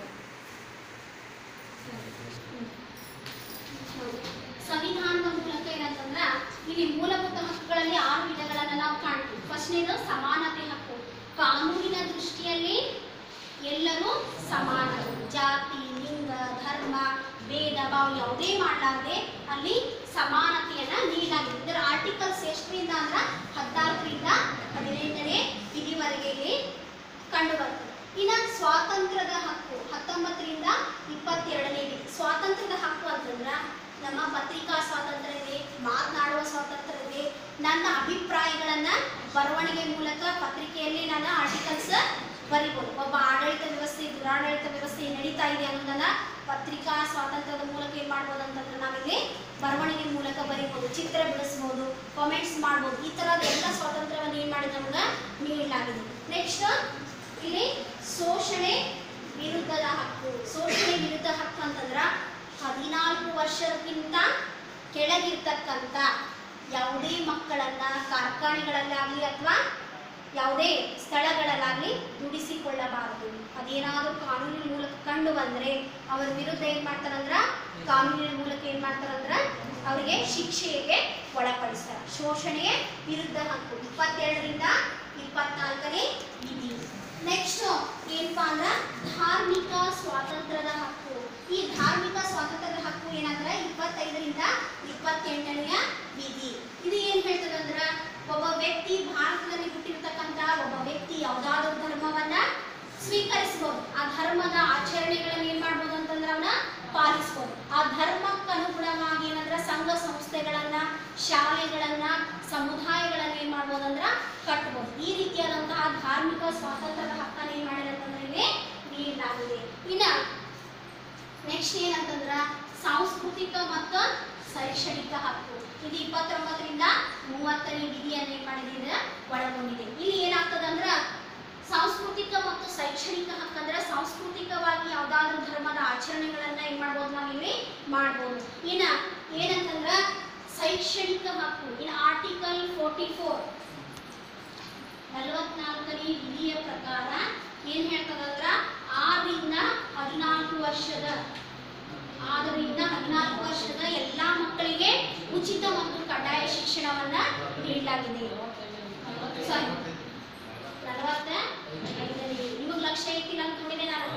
ಸಂವಿಧಾನದ ಮೂಲಕ ಏನಂತಂದ್ರ ಇಲ್ಲಿ ಮೂಲಭೂತ ಹಕ್ಕುಗಳಲ್ಲಿ ಆರು ವಿಧಗಳನ್ನ ನಾವು ಕಾಣ್ತೀವಿ ಫಸ್ಟ್ನೇದು ಸಮಾನತೆ ಹಕ್ಕು ಕಾನೂನಿನ ದೃಷ್ಟಿಯಲ್ಲಿ ಎಲ್ಲರೂ ಸಮಾನರು ಜಾತಿ ಲಿಂಗ ಧರ್ಮ ಭೇದ ಭಾವ ಯಾವುದೇ ಮಾಡಲಾರದೆ ಅಲ್ಲಿ ಸಮಾನತೆಯನ್ನ ನೀಡಲಾಗಿದೆ ಇದರ ಆರ್ಟಿಕಲ್ಸ್ ಎಷ್ಟರಿಂದ ಅಂದ್ರ ಹದಿನಾಲ್ಕರಿಂದ ಹದಿನೈದನೇ ವಿಧಿವರೆಗೆ ಇಲ್ಲಿ ಕಂಡು ಬರ್ತದೆ ಇನ್ನು ಸ್ವಾತಂತ್ರ್ಯದ ಹಕ್ಕು ಹತ್ತೊಂಬತ್ತರಿಂದ ಇಪ್ಪತ್ತೆರಡನೇ ವಿಧಿ ಸ್ವಾತಂತ್ರ್ಯದ ಹಕ್ಕು ಅಂತಂದ್ರ ನಮ್ಮ ಪತ್ರಿಕಾ ಸ್ವಾತಂತ್ರ್ಯ ಇದೆ ಮಾತನಾಡುವ ಸ್ವಾತಂತ್ರ್ಯ ಇದೆ ನನ್ನ ಅಭಿಪ್ರಾಯಗಳನ್ನ ಬರವಣಿಗೆ ಮೂಲಕ ಪತ್ರಿಕೆಯಲ್ಲಿ ನನ್ನ ಆರ್ಟಿಕಲ್ಸ್ ಬರಿಬೋದು ಒಬ್ಬ ಆಡಳಿತ ವ್ಯವಸ್ಥೆ ದುರಾಡಳಿತ ವ್ಯವಸ್ಥೆ ನಡೀತಾ ಇದೆ ಅನ್ನೋದನ್ನ ಪತ್ರಿಕಾ ಸ್ವಾತಂತ್ರ್ಯದ ಮೂಲಕ ಏನ್ ಮಾಡ್ಬೋದು ಅಂತಂದ್ರೆ ನಾವಿಲ್ಲಿ ಬರವಣಿಗೆ ಮೂಲಕ ಬರಿಬೋದು ಚಿತ್ರ ಬಿಡಿಸ್ಬೋದು ಕಾಮೆಂಟ್ಸ್ ಮಾಡ್ಬೋದು ಈ ತರದ ಎಲ್ಲ ಸ್ವಾತಂತ್ರ್ಯವನ್ನು ಏನ್ ಮಾಡಿದ ನಮ್ಗೆ ನೀಡಲಾಗಿದೆ ನೆಕ್ಸ್ಟ್ ಇಲ್ಲಿ ಶೋಷಣೆ ವಿರುದ್ಧದ ಹಕ್ಕು ಶೋಷಣೆ ವಿರುದ್ಧ ಹಕ್ಕು ಅಂತಂದ್ರ ಹದಿನಾಲ್ಕು ವರ್ಷಕ್ಕಿಂತ ಕೆಳಗಿರ್ತಕ್ಕಂಥ ಯಾವುದೇ ಮಕ್ಕಳನ್ನ ಕಾರ್ಖಾನೆಗಳಲ್ಲಾಗಲಿ ಅಥವಾ ಯಾವುದೇ ಸ್ಥಳಗಳಲ್ಲಾಗಲಿ ದುಡಿಸಿಕೊಳ್ಳಬಾರದು ಅದೇನಾದರೂ ಕಾನೂನಿನ ಮೂಲಕ ಕಂಡು ಬಂದ್ರೆ ಅವರ ವಿರುದ್ಧ ಏನ್ ಮಾಡ್ತಾರಂದ್ರ ಕಾನೂನಿನ ಮೂಲಕ ಏನ್ ಮಾಡ್ತಾರಂದ್ರ ಅವರಿಗೆ ಶಿಕ್ಷೆಗೆ ಒಳಪಡಿಸ್ತಾರೆ ಶೋಷಣೆಯ ವಿರುದ್ಧ ಹಕ್ಕು ಇಪ್ಪತ್ತೆರಡರಿಂದ ಇಪ್ಪತ್ನಾಲ್ಕನೇ ವಿಧಿ ನೆಕ್ಸ್ಟ್ ಏನಪ್ಪಾ ಅಂದ್ರ ಧಾರ್ಮಿಕ ಸ್ವಾತಂತ್ರ್ಯದ ಹಕ್ಕು ಈ ಧಾರ್ಮಿಕ ಸ್ವಾತಂತ್ರ್ಯದ ಹಕ್ಕು ಏನಂದ್ರ ಇಪ್ಪತ್ತೈದರಿಂದ ಇಪ್ಪತ್ತೆಂಟನೆಯ ವಿಧಿ ಇದು ಏನ್ ಹೇಳ್ತದೆ ಅಂದ್ರ ಒಬ್ಬ ವ್ಯಕ್ತಿ ಭಾರತದಲ್ಲಿ ಹುಟ್ಟಿರ್ತಕ್ಕಂತ ಒಬ್ಬ ವ್ಯಕ್ತಿ ಯಾವ್ದಾದ್ರು ಧರ್ಮವನ್ನ ಸ್ವೀಕರಿಸಬಹುದು ಆ ಧರ್ಮದ ಆಚರಣೆಗಳನ್ನ ಏನ್ ಮಾಡ್ಬೋದು ಅಂತಂದ್ರೆ ಅವನ ಪಾಲಿಸ್ಬೋದು ಆ ಧರ್ಮಕ್ಕೆ ಅನುಗುಣವಾಗಿ ಏನಂದ್ರ ಸಂಘ ಸಂಸ್ಥೆಗಳನ್ನ ಶಾಲೆಗಳನ್ನ ಸಮುದಾಯಗಳನ್ನ ಏನ್ ಮಾಡ್ಬೋದು ಅಂದ್ರ ಕಟ್ಬೋದು ಈ ರೀತಿಯಾದಂತಹ ಧಾರ್ಮಿಕ ಸ್ವಾತಂತ್ರ್ಯದ ಹಕ್ಕನ್ನ ಏನ್ ಮಾಡಿದೆ ಅಂತಂದ್ರೆ ಇಲ್ಲಿ ನೀಡಲಾಗಿದೆ ಇನ್ನ ನೆಕ್ಸ್ಟ್ ಏನಂತಂದ್ರ ಸಾಂಸ್ಕೃತಿಕ ಮತ್ತು ಶೈಕ್ಷಣಿಕ ಹಕ್ಕು ಇದು ಇಪ್ಪತ್ತೊಂಬತ್ತರಿಂದ ಮೂವತ್ತನೇ ವಿಧಿಯನ್ನು ಏನ್ ಮಾಡಿದೆ ಒಳಗೊಂಡಿದೆ ಇಲ್ಲಿ ಏನಾಗ್ತದೆ ಅಂದ್ರ ಸಾಂಸ್ಕೃತಿಕ ಮತ್ತು ಶೈಕ್ಷಣಿಕ ಹಕ್ಕಂದ್ರೆ ಸಾಂಸ್ಕೃತಿಕವಾಗಿ ಯಾವ್ದಾದ್ರು ಧರ್ಮದ ಆಚರಣೆಗಳನ್ನ ಏನ್ ಮಾಡ್ಬೋದು ನಾವು ಇಲ್ಲಿ ಮಾಡ್ಬೋದು ಇನ್ನ ಏನಂತಂದ್ರ ಶೈಕ್ಷಣಿಕ ಹಕ್ಕು ಇನ್ ಆರ್ಟಿಕಲ್ ಫೋರ್ಟಿ ಫೋರ್ ನಲವತ್ನಾಲ್ಕನೇ ವಿಧಿಯ ಪ್ರಕಾರ ಏನ್ ಹೇಳ್ತದಂದ್ರ ಆರರಿಂದ ಹದಿನಾಲ್ಕು ವರ್ಷದ ಆರರಿಂದ ಹದಿನಾಲ್ಕು ವರ್ಷದ ಎಲ್ಲಾ ಮಕ್ಕಳಿಗೆ ಉಚಿತ ಮತ್ತು ಕಡ್ಡಾಯ ಶಿಕ್ಷಣವನ್ನ ನೀಡಲಾಗಿದೆ ಸಾರಿ ನಲವತ್ತ ಐದನೇ ನಿಮಗೆ ಲಕ್ಷ್ಯ ಐತಿಲ್ಲ ಅನ್ಕೊಂಡಿದ್ದೆ ನಾನು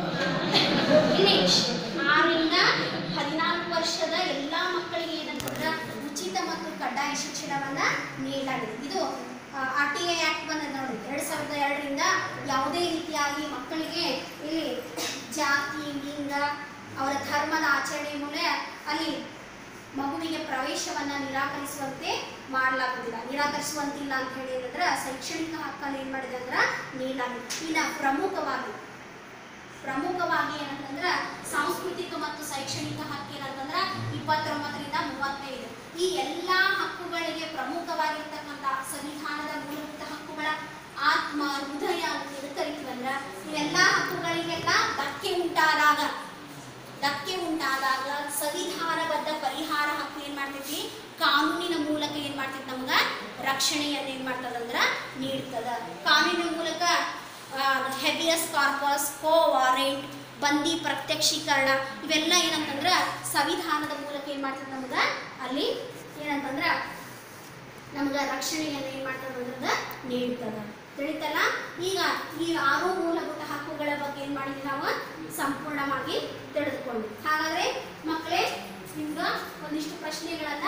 ಇಲ್ಲಿ ಆರರಿಂದ ಹದಿನಾಲ್ಕು ವರ್ಷದ ಎಲ್ಲಾ ಮಕ್ಕಳಿಗೆ ಏನಂತಂದ್ರ ಉಚಿತ ಮತ್ತು ಕಡ್ಡಾಯ ಶಿಕ್ಷಣವನ್ನ ನೀಡಲಾಗಿದೆ ಇದು ಆರ್ ಟಿ ಐ ಆಕ್ಟ್ ಬಂದದ ನೋಡಿ ಎರಡ್ ಸಾವಿರದ ಎರಡರಿಂದ ಯಾವುದೇ ರೀತಿಯಾಗಿ ಮಕ್ಕಳಿಗೆ ಇಲ್ಲಿ ಜಾತಿ ಲಿಂಗ ಅವರ ಧರ್ಮದ ಆಚರಣೆ ಮೂಲ ಅಲ್ಲಿ ಮಗುವಿಗೆ ಪ್ರವೇಶವನ್ನ ನಿರಾಕರಿಸುವಂತೆ ಮಾಡಲಾಗುವುದಿಲ್ಲ ನಿರಾಕರಿಸುವಂತಿಲ್ಲ ಅಂತ ಹೇಳಿ ಏನಂದ್ರೆ ಶೈಕ್ಷಣಿಕ ಹಕ್ಕನ್ನು ಏನ್ ಮಾಡಿದೆ ಅಂದ್ರೆ ನೀಡಲಾಗಿದೆ ಇನ್ನ ಪ್ರಮುಖವಾಗಿ ಪ್ರಮುಖವಾಗಿ ಏನಂತಂದ್ರ ಸಾಂಸ್ಕೃತಿಕ ಮತ್ತು ಶೈಕ್ಷಣಿಕ ಹಕ್ಕು ಏನಂತಂದ್ರ ಇಪ್ಪತ್ತೊಂಬತ್ತರಿಂದ ಮೂವತ್ತೈದು ಈ ಎಲ್ಲಾ ಹಕ್ಕುಗಳಿಗೆ ಪ್ರಮುಖವಾಗಿರ್ತಕ್ಕಂಥ ಸಂವಿಧಾನದ ಮೂಲಭೂತ ಹಕ್ಕುಗಳ ಆತ್ಮ ಹೃದಯ ಅಂತ ಎದಕ್ ಕರಿತೀವಂದ್ರ ಇವೆಲ್ಲಾ ಹಕ್ಕುಗಳಿಗೆಲ್ಲ ಧಕ್ಕೆ ಉಂಟಾದಾಗ ಧಕ್ಕೆ ಉಂಟಾದಾಗ ಸಂವಿಧಾನಬದ್ಧ ಪರಿಹಾರ ಹಕ್ಕು ಏನ್ ಮಾಡ್ತೈತಿ ಕಾನೂನಿನ ಮೂಲಕ ಏನ್ ಮಾಡ್ತೈತಿ ನಮ್ಗ ರಕ್ಷಣೆಯನ್ನ ಏನ್ ಮಾಡ್ತದಂದ್ರ ನೀಡ್ತದ ಕಾನೂನಿನ ಮೂಲಕ ಹೆಬಿಯಸ್ ಕಾರ್ಪಸ್ ಕೋ ವಾರೆಂಟ್ ಬಂದಿ ಪ್ರತ್ಯಕ್ಷೀಕರಣ ಇವೆಲ್ಲ ಏನಂತಂದ್ರ ಸಂವಿಧಾನದ ಮೂಲಕ ಏನ್ ಮಾಡ್ತದ ನಮ್ಗ ಅಲ್ಲಿ ಏನಂತಂದ್ರ ನಮ್ಗ ರಕ್ಷಣೆಯನ್ನ ಏನ್ ಮಾಡ್ತದ ಅಂದ್ರದ ನೀಡ್ತದ ತಿಳಿತಲ್ಲ ಈಗ ಈ ಆರು ಮೂಲಭೂತ ಹಕ್ಕುಗಳ ಬಗ್ಗೆ ಏನ್ ಮಾಡಿದ್ವಿ ನಾವು ಸಂಪೂರ್ಣವಾಗಿ ತಿಳಿದುಕೊಂಡ್ವಿ ಹಾಗಾದ್ರೆ ಮಕ್ಕಳೇ ನಿಮ್ಗ ಒಂದಿಷ್ಟು ಪ್ರಶ್ನೆಗಳನ್ನ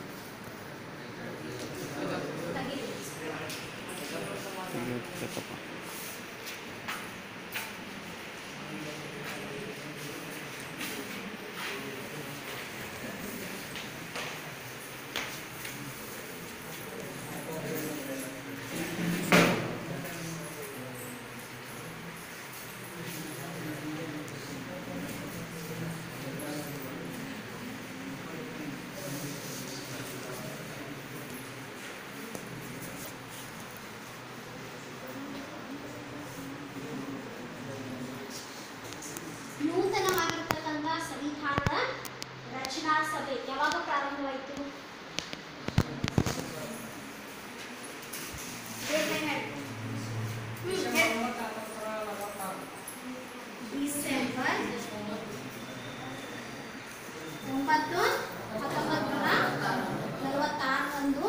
ತೆಗೀರಿ. ಡಿಸೆಂಬರ್ ಒಂಬತ್ತು ಹತ್ತೊಂಬತ್ತು ನೂರ ನಲವತ್ತಾರರಂದು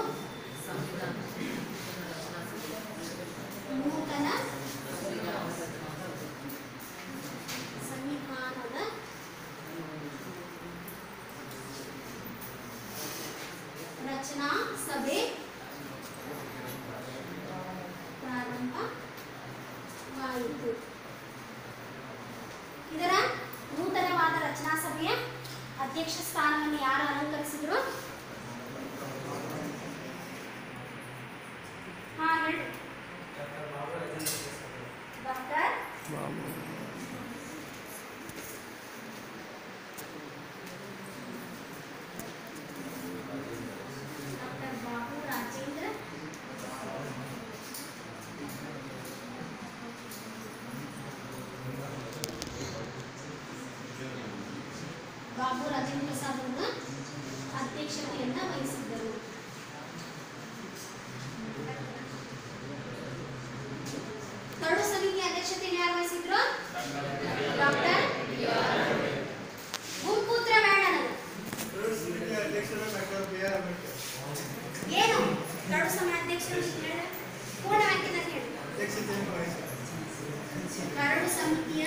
ನೂತನ ಸಂವಿಧಾನದ ರಚನಾ ಸಭೆ ಪ್ರಾರಂಭವಾಯಿತು ಇದರ ನೂತನವಾದ ರಚನಾ ಸಭೆಯ ಅಧ್ಯಕ್ಷ ಸ್ಥಾನವನ್ನು ಯಾರು ಅಲಂಕರಿಸಿದ್ರು ಹಾ ಹೇಳಿ ಡಾಕ್ಟರ್ ಡಾಕ್ಟರ್ ಬಾಬು ರಾಜೇಂದ್ರ ಬಾಬು ರಾಜೇಂದ್ರ ಪ್ರಸಾದ್ ಅವರ ಅಧ್ಯಕ್ಷತೆಯನ್ನ ವಹಿಸಿದ್ದರು ಕರಡು ಸಮಿತಿ ಅಧ್ಯಕ್ಷತೆಯನ್ನು ಯಾರು ವಹಿಸಿದ್ರು ಡಾಕ್ಟರ್ ಭೂಪುತ್ರ ಮೇಡನದು ಏನು ಕರಡು ಸಮಿತಿ ಅಧ್ಯಕ್ಷರು ಹೇಳಿದ್ರೆ ಪೂರ್ಣ ವಾಕ್ಯದಲ್ಲಿ ಹೇಳಿ ಕರಡು ಸಮಿತಿಯ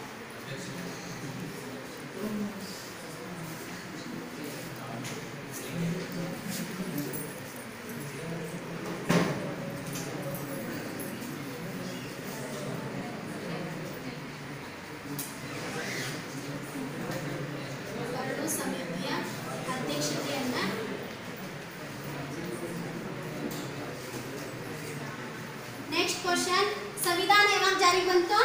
ಕರಡು ಸಮಿತಿಯ ಅಧ್ಯಕ್ಷತೆಯನ್ನ ನೆಕ್ಸ್ಟ್ ಕ್ವಶನ್ ಸಂವಿಧಾನ ಯಾವಾಗ ಜಾರಿ ಬಂತು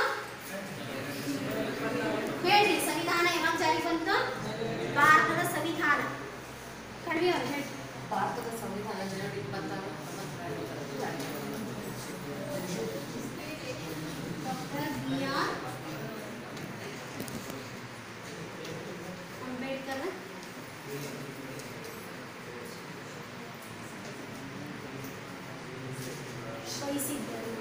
ಹೇಳ್ರಿ ಸಂವಿಧಾನ ಯಾವಾಗ ಜಾರಿ ಬಂತು ಭಾರತದ ಸಂವಿಧಾನ ಕಡಿಮೆ ಅವ್ರು ಹೇಳಿ ಭಾರತದ ಸಂವಿಧಾನ ಜನವರಿ ಇಪ್ಪತ್ತಾರು ಹತ್ತೊಂಬತ್ತು ಜಾರಿಗೆ ಡಾಕ್ಟರ್ ಬಿ ಆರ್ ಅಂಬೇಡ್ಕರ್ ವಹಿಸಿದ್ದರು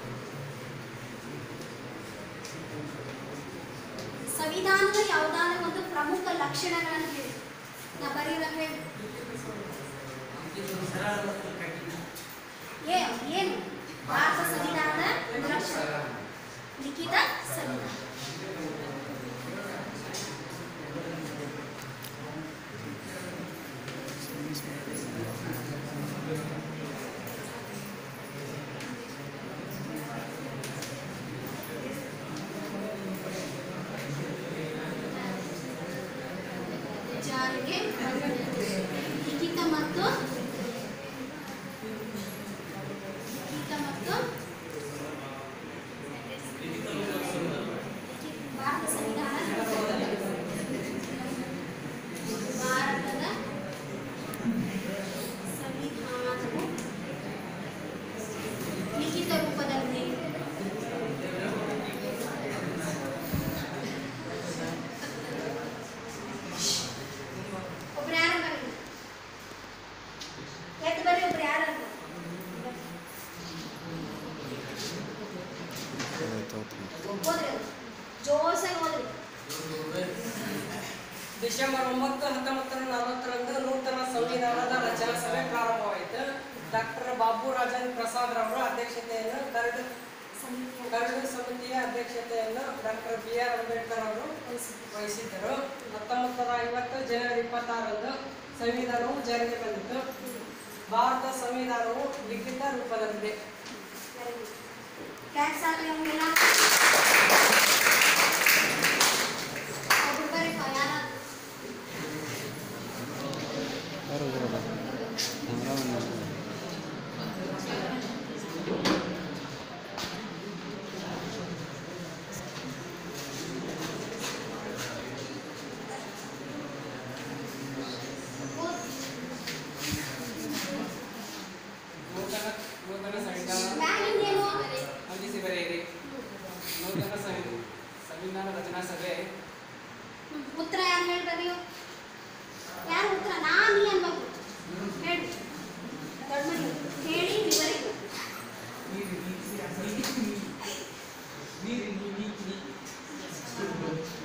ಸಂವಿಧಾನದ ಯಾವುದಾದ್ರೂ ಒಂದು ಪ್ರಮುಖ ಲಕ್ಷಣಗಳನ್ನು ಹೇಳಿ ನಾ ಬರೀರ ಹೇಳಿ ಏ ಏನು ಭಾರತ ಸಂವಿಧಾನದ ಒಂದು ಲಕ್ಷಣ ಲಿಖಿತ ಸಂವಿಧಾನ ಜಾರಿಗೆ ಬಂದಿದೆ. ಲಿಖಿತ ಮತ್ತು ಲಿಖಿತ ಮತ್ತು ಭಾರತ ಸಂವಿಧಾನ ಭಾರತದ ಸಂವಿಧಾನವು ಲಿಖಿತ ರೂಪದಲ್ಲಿ ಒಬ್ರು ಯಾರು ಬರಲಿ ಎದ್ದು ಬರ್ರಿ ಒಬ್ರು ಯಾರು ಅಂತ ಓದ್ರಿ ಅದು. ಜೋರ್ಸಾಗಿ ಓದ್ರಿ ಡಿಸೆಂಬರ್ ಒಂಬತ್ತು ಹತ್ತೊಂಬತ್ತು ನೂರ ನಲವತ್ತರಂದು ನೂತನ ಸಂವಿಧಾನದ ರಚನಾ ಸಭೆ ಪ್ರಾರಂಭವಾಯಿತು ಡಾಕ್ಟರ್ ಬಾಬು ರಾಜೇಂದ್ರ ಪ್ರಸಾದ್ ರವರ ಅಧ್ಯಕ್ಷತೆಯನ್ನು ಕರಡು ಸಮಿತಿಯ ಕರಡು ಸಮಿತಿಯ ಅಧ್ಯಕ್ಷತೆಯನ್ನು ಡಾಕ್ಟರ್ ಬಿ ಆರ್ ಅಂಬೇಡ್ಕರ್ ಅವರು ವಹಿಸಿದ್ದರು ಹತ್ತೊಂಬತ್ತು ನೂರ ಐವತ್ತು ಜನವರಿ ಇಪ್ಪತ್ತಾರರಂದು ಸಂವಿಧಾನವು ಜಾರಿಗೆ ಬಂದಿತು ಭಾರತ ಸಂವಿಧಾನವು ಲಿಖಿತ ರೂಪದಲ್ಲಿದೆ ಕ್ಲಾಸ್ ಆಗಲಿ ಅವನಿಗೆಲ್ಲ ಒಬ್ರು ಬರ್ರಿ ಪ, ಯಾರಾದ್ರು ಓದ್. ನೂತನ ನೂತನ ಸಂವಿಧಾನ ಮ್ಯಾಲಿಂದೇನು? ಅಂದಿಸಿ ಬರೆಯಿರಿ ನೂತನ ಸಂವಿ- ಸಂವಿಧಾನ ರಚನಾ ಸಭೆ ಹ್ಮ್, ಉತ್ತರ ಯಾರು ಹೇಳ್ಬರ್ರಿ ಯಾರು ಉತ್ತರ ನಾನು ನೀ ಅನ್ಬೇಕು ಹೇಳಿ ದೊಡ್ಡ ಮನೆ ಹೇಳಿ ವಿವರಿ ನೀರು ನೀರು ನೀರು ನೀರು ನೀರು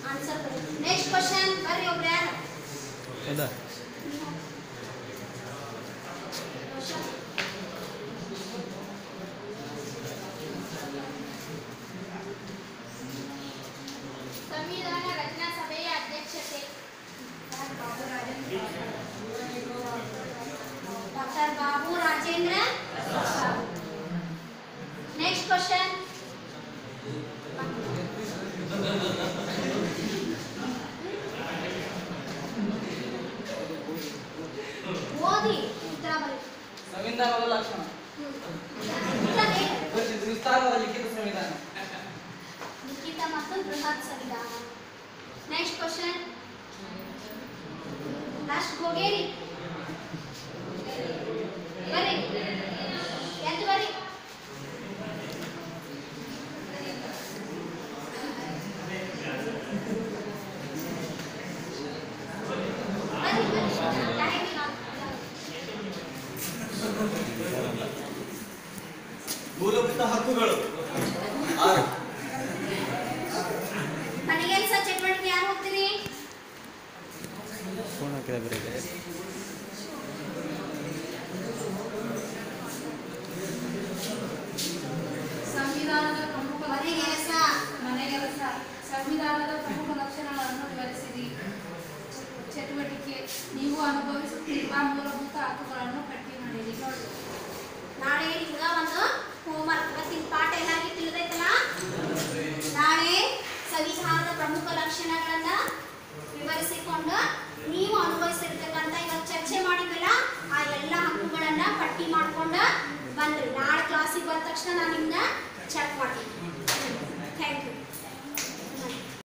ಆನ್ಸರ್ ನೆಕ್ಸ್ಟ್ ಕ್ವಶನ್ ಬರ್ರಿ ಒಬ್ರು ಯಾರು Question. ಸಂವಿಧಾನ ರಚನಾ ಸಭೆಯ ಅಧ್ಯಕ್ಷತೆ doctor Babu Rajendra next question ಓದಿ ಉತ್ತರ ಬರೀ ಸಂವಿಧಾನದ ಲಕ್ಷಣ ಉತ್ತರ ಹೇಳಿ. ವಿಸ್ತಾರವಾದ ಲಿಖಿತ ಸಂವಿಧಾನ ಲಿಖಿತ ಮತ್ತು ಬೃಹತ್ ಸಂವಿಧಾನ ನೆಕ್ಸ್ಟ್ ಕ್ವಶನ್ ಲಾಸ್ಟ್ ಗೋಗೇರಿ ಬರ್ರಿ ಎದ್ದು ಬರ್ರಿ ಬರ್ರಿ ಬರ್ರಿ ಟೈಮ್ ಇಲ್ಲ. ಮೂಲಭೂತ ಹಕ್ಕುಗಳು ಮನೆಗೆಲ್ಸ ಚಟುವಟಿಕೆ ಯಾರು ಹೋಗ್ತೀರಿ ಸಂವಿಧಾನದ ಪ್ರಮುಖ ಮನೆಗೆಲಸ ಮನೆಗೆಲಸ ಸಂವಿಧಾನದ ಪ್ರಮುಖ ಲಕ್ಷಣಗಳನ್ನು ವಿವರಿಸಿರಿ ಚಟುವಟಿಕೆ ನೀವು ಅನುಭವಿಸುತ್ತಿರುವ ಮೂಲಭೂತ ಹಕ್ಕುಗಳನ್ನು ಪಟ್ಟಿ ಮಾಡಿರಿ ನಾಳೆ ನಿಮ್ಗ ಒಂದು ಹೋಮ್ವರ್ಕ್ ಇವತ್ತಿನ ಪಾಠ ಎಲ್ಲಾಗಿ ತಿಳಿದೈತಲ್ಲ ನಾಳೆ ಸಂವಿಧಾನದ ಪ್ರಮುಖ ಲಕ್ಷಣಗಳನ್ನ ವಿವರಿಸಿಕೊಂಡು ನೀವು ಅನುಭವಿಸಿರ್ತಕ್ಕಂಥ ಇವತ್ತು ಚರ್ಚೆ ಮಾಡಿದ್ವಲ್ಲ ಆ ಎಲ್ಲ ಹಕ್ಕುಗಳನ್ನ ಪಟ್ಟಿ ಮಾಡ್ಕೊಂಡು ಬಂದ್ರಿ ನಾಳೆ ಕ್ಲಾಸಿಗೆ ಬಂದ ತಕ್ಷಣ ನಾನು ನಿಮ್ನ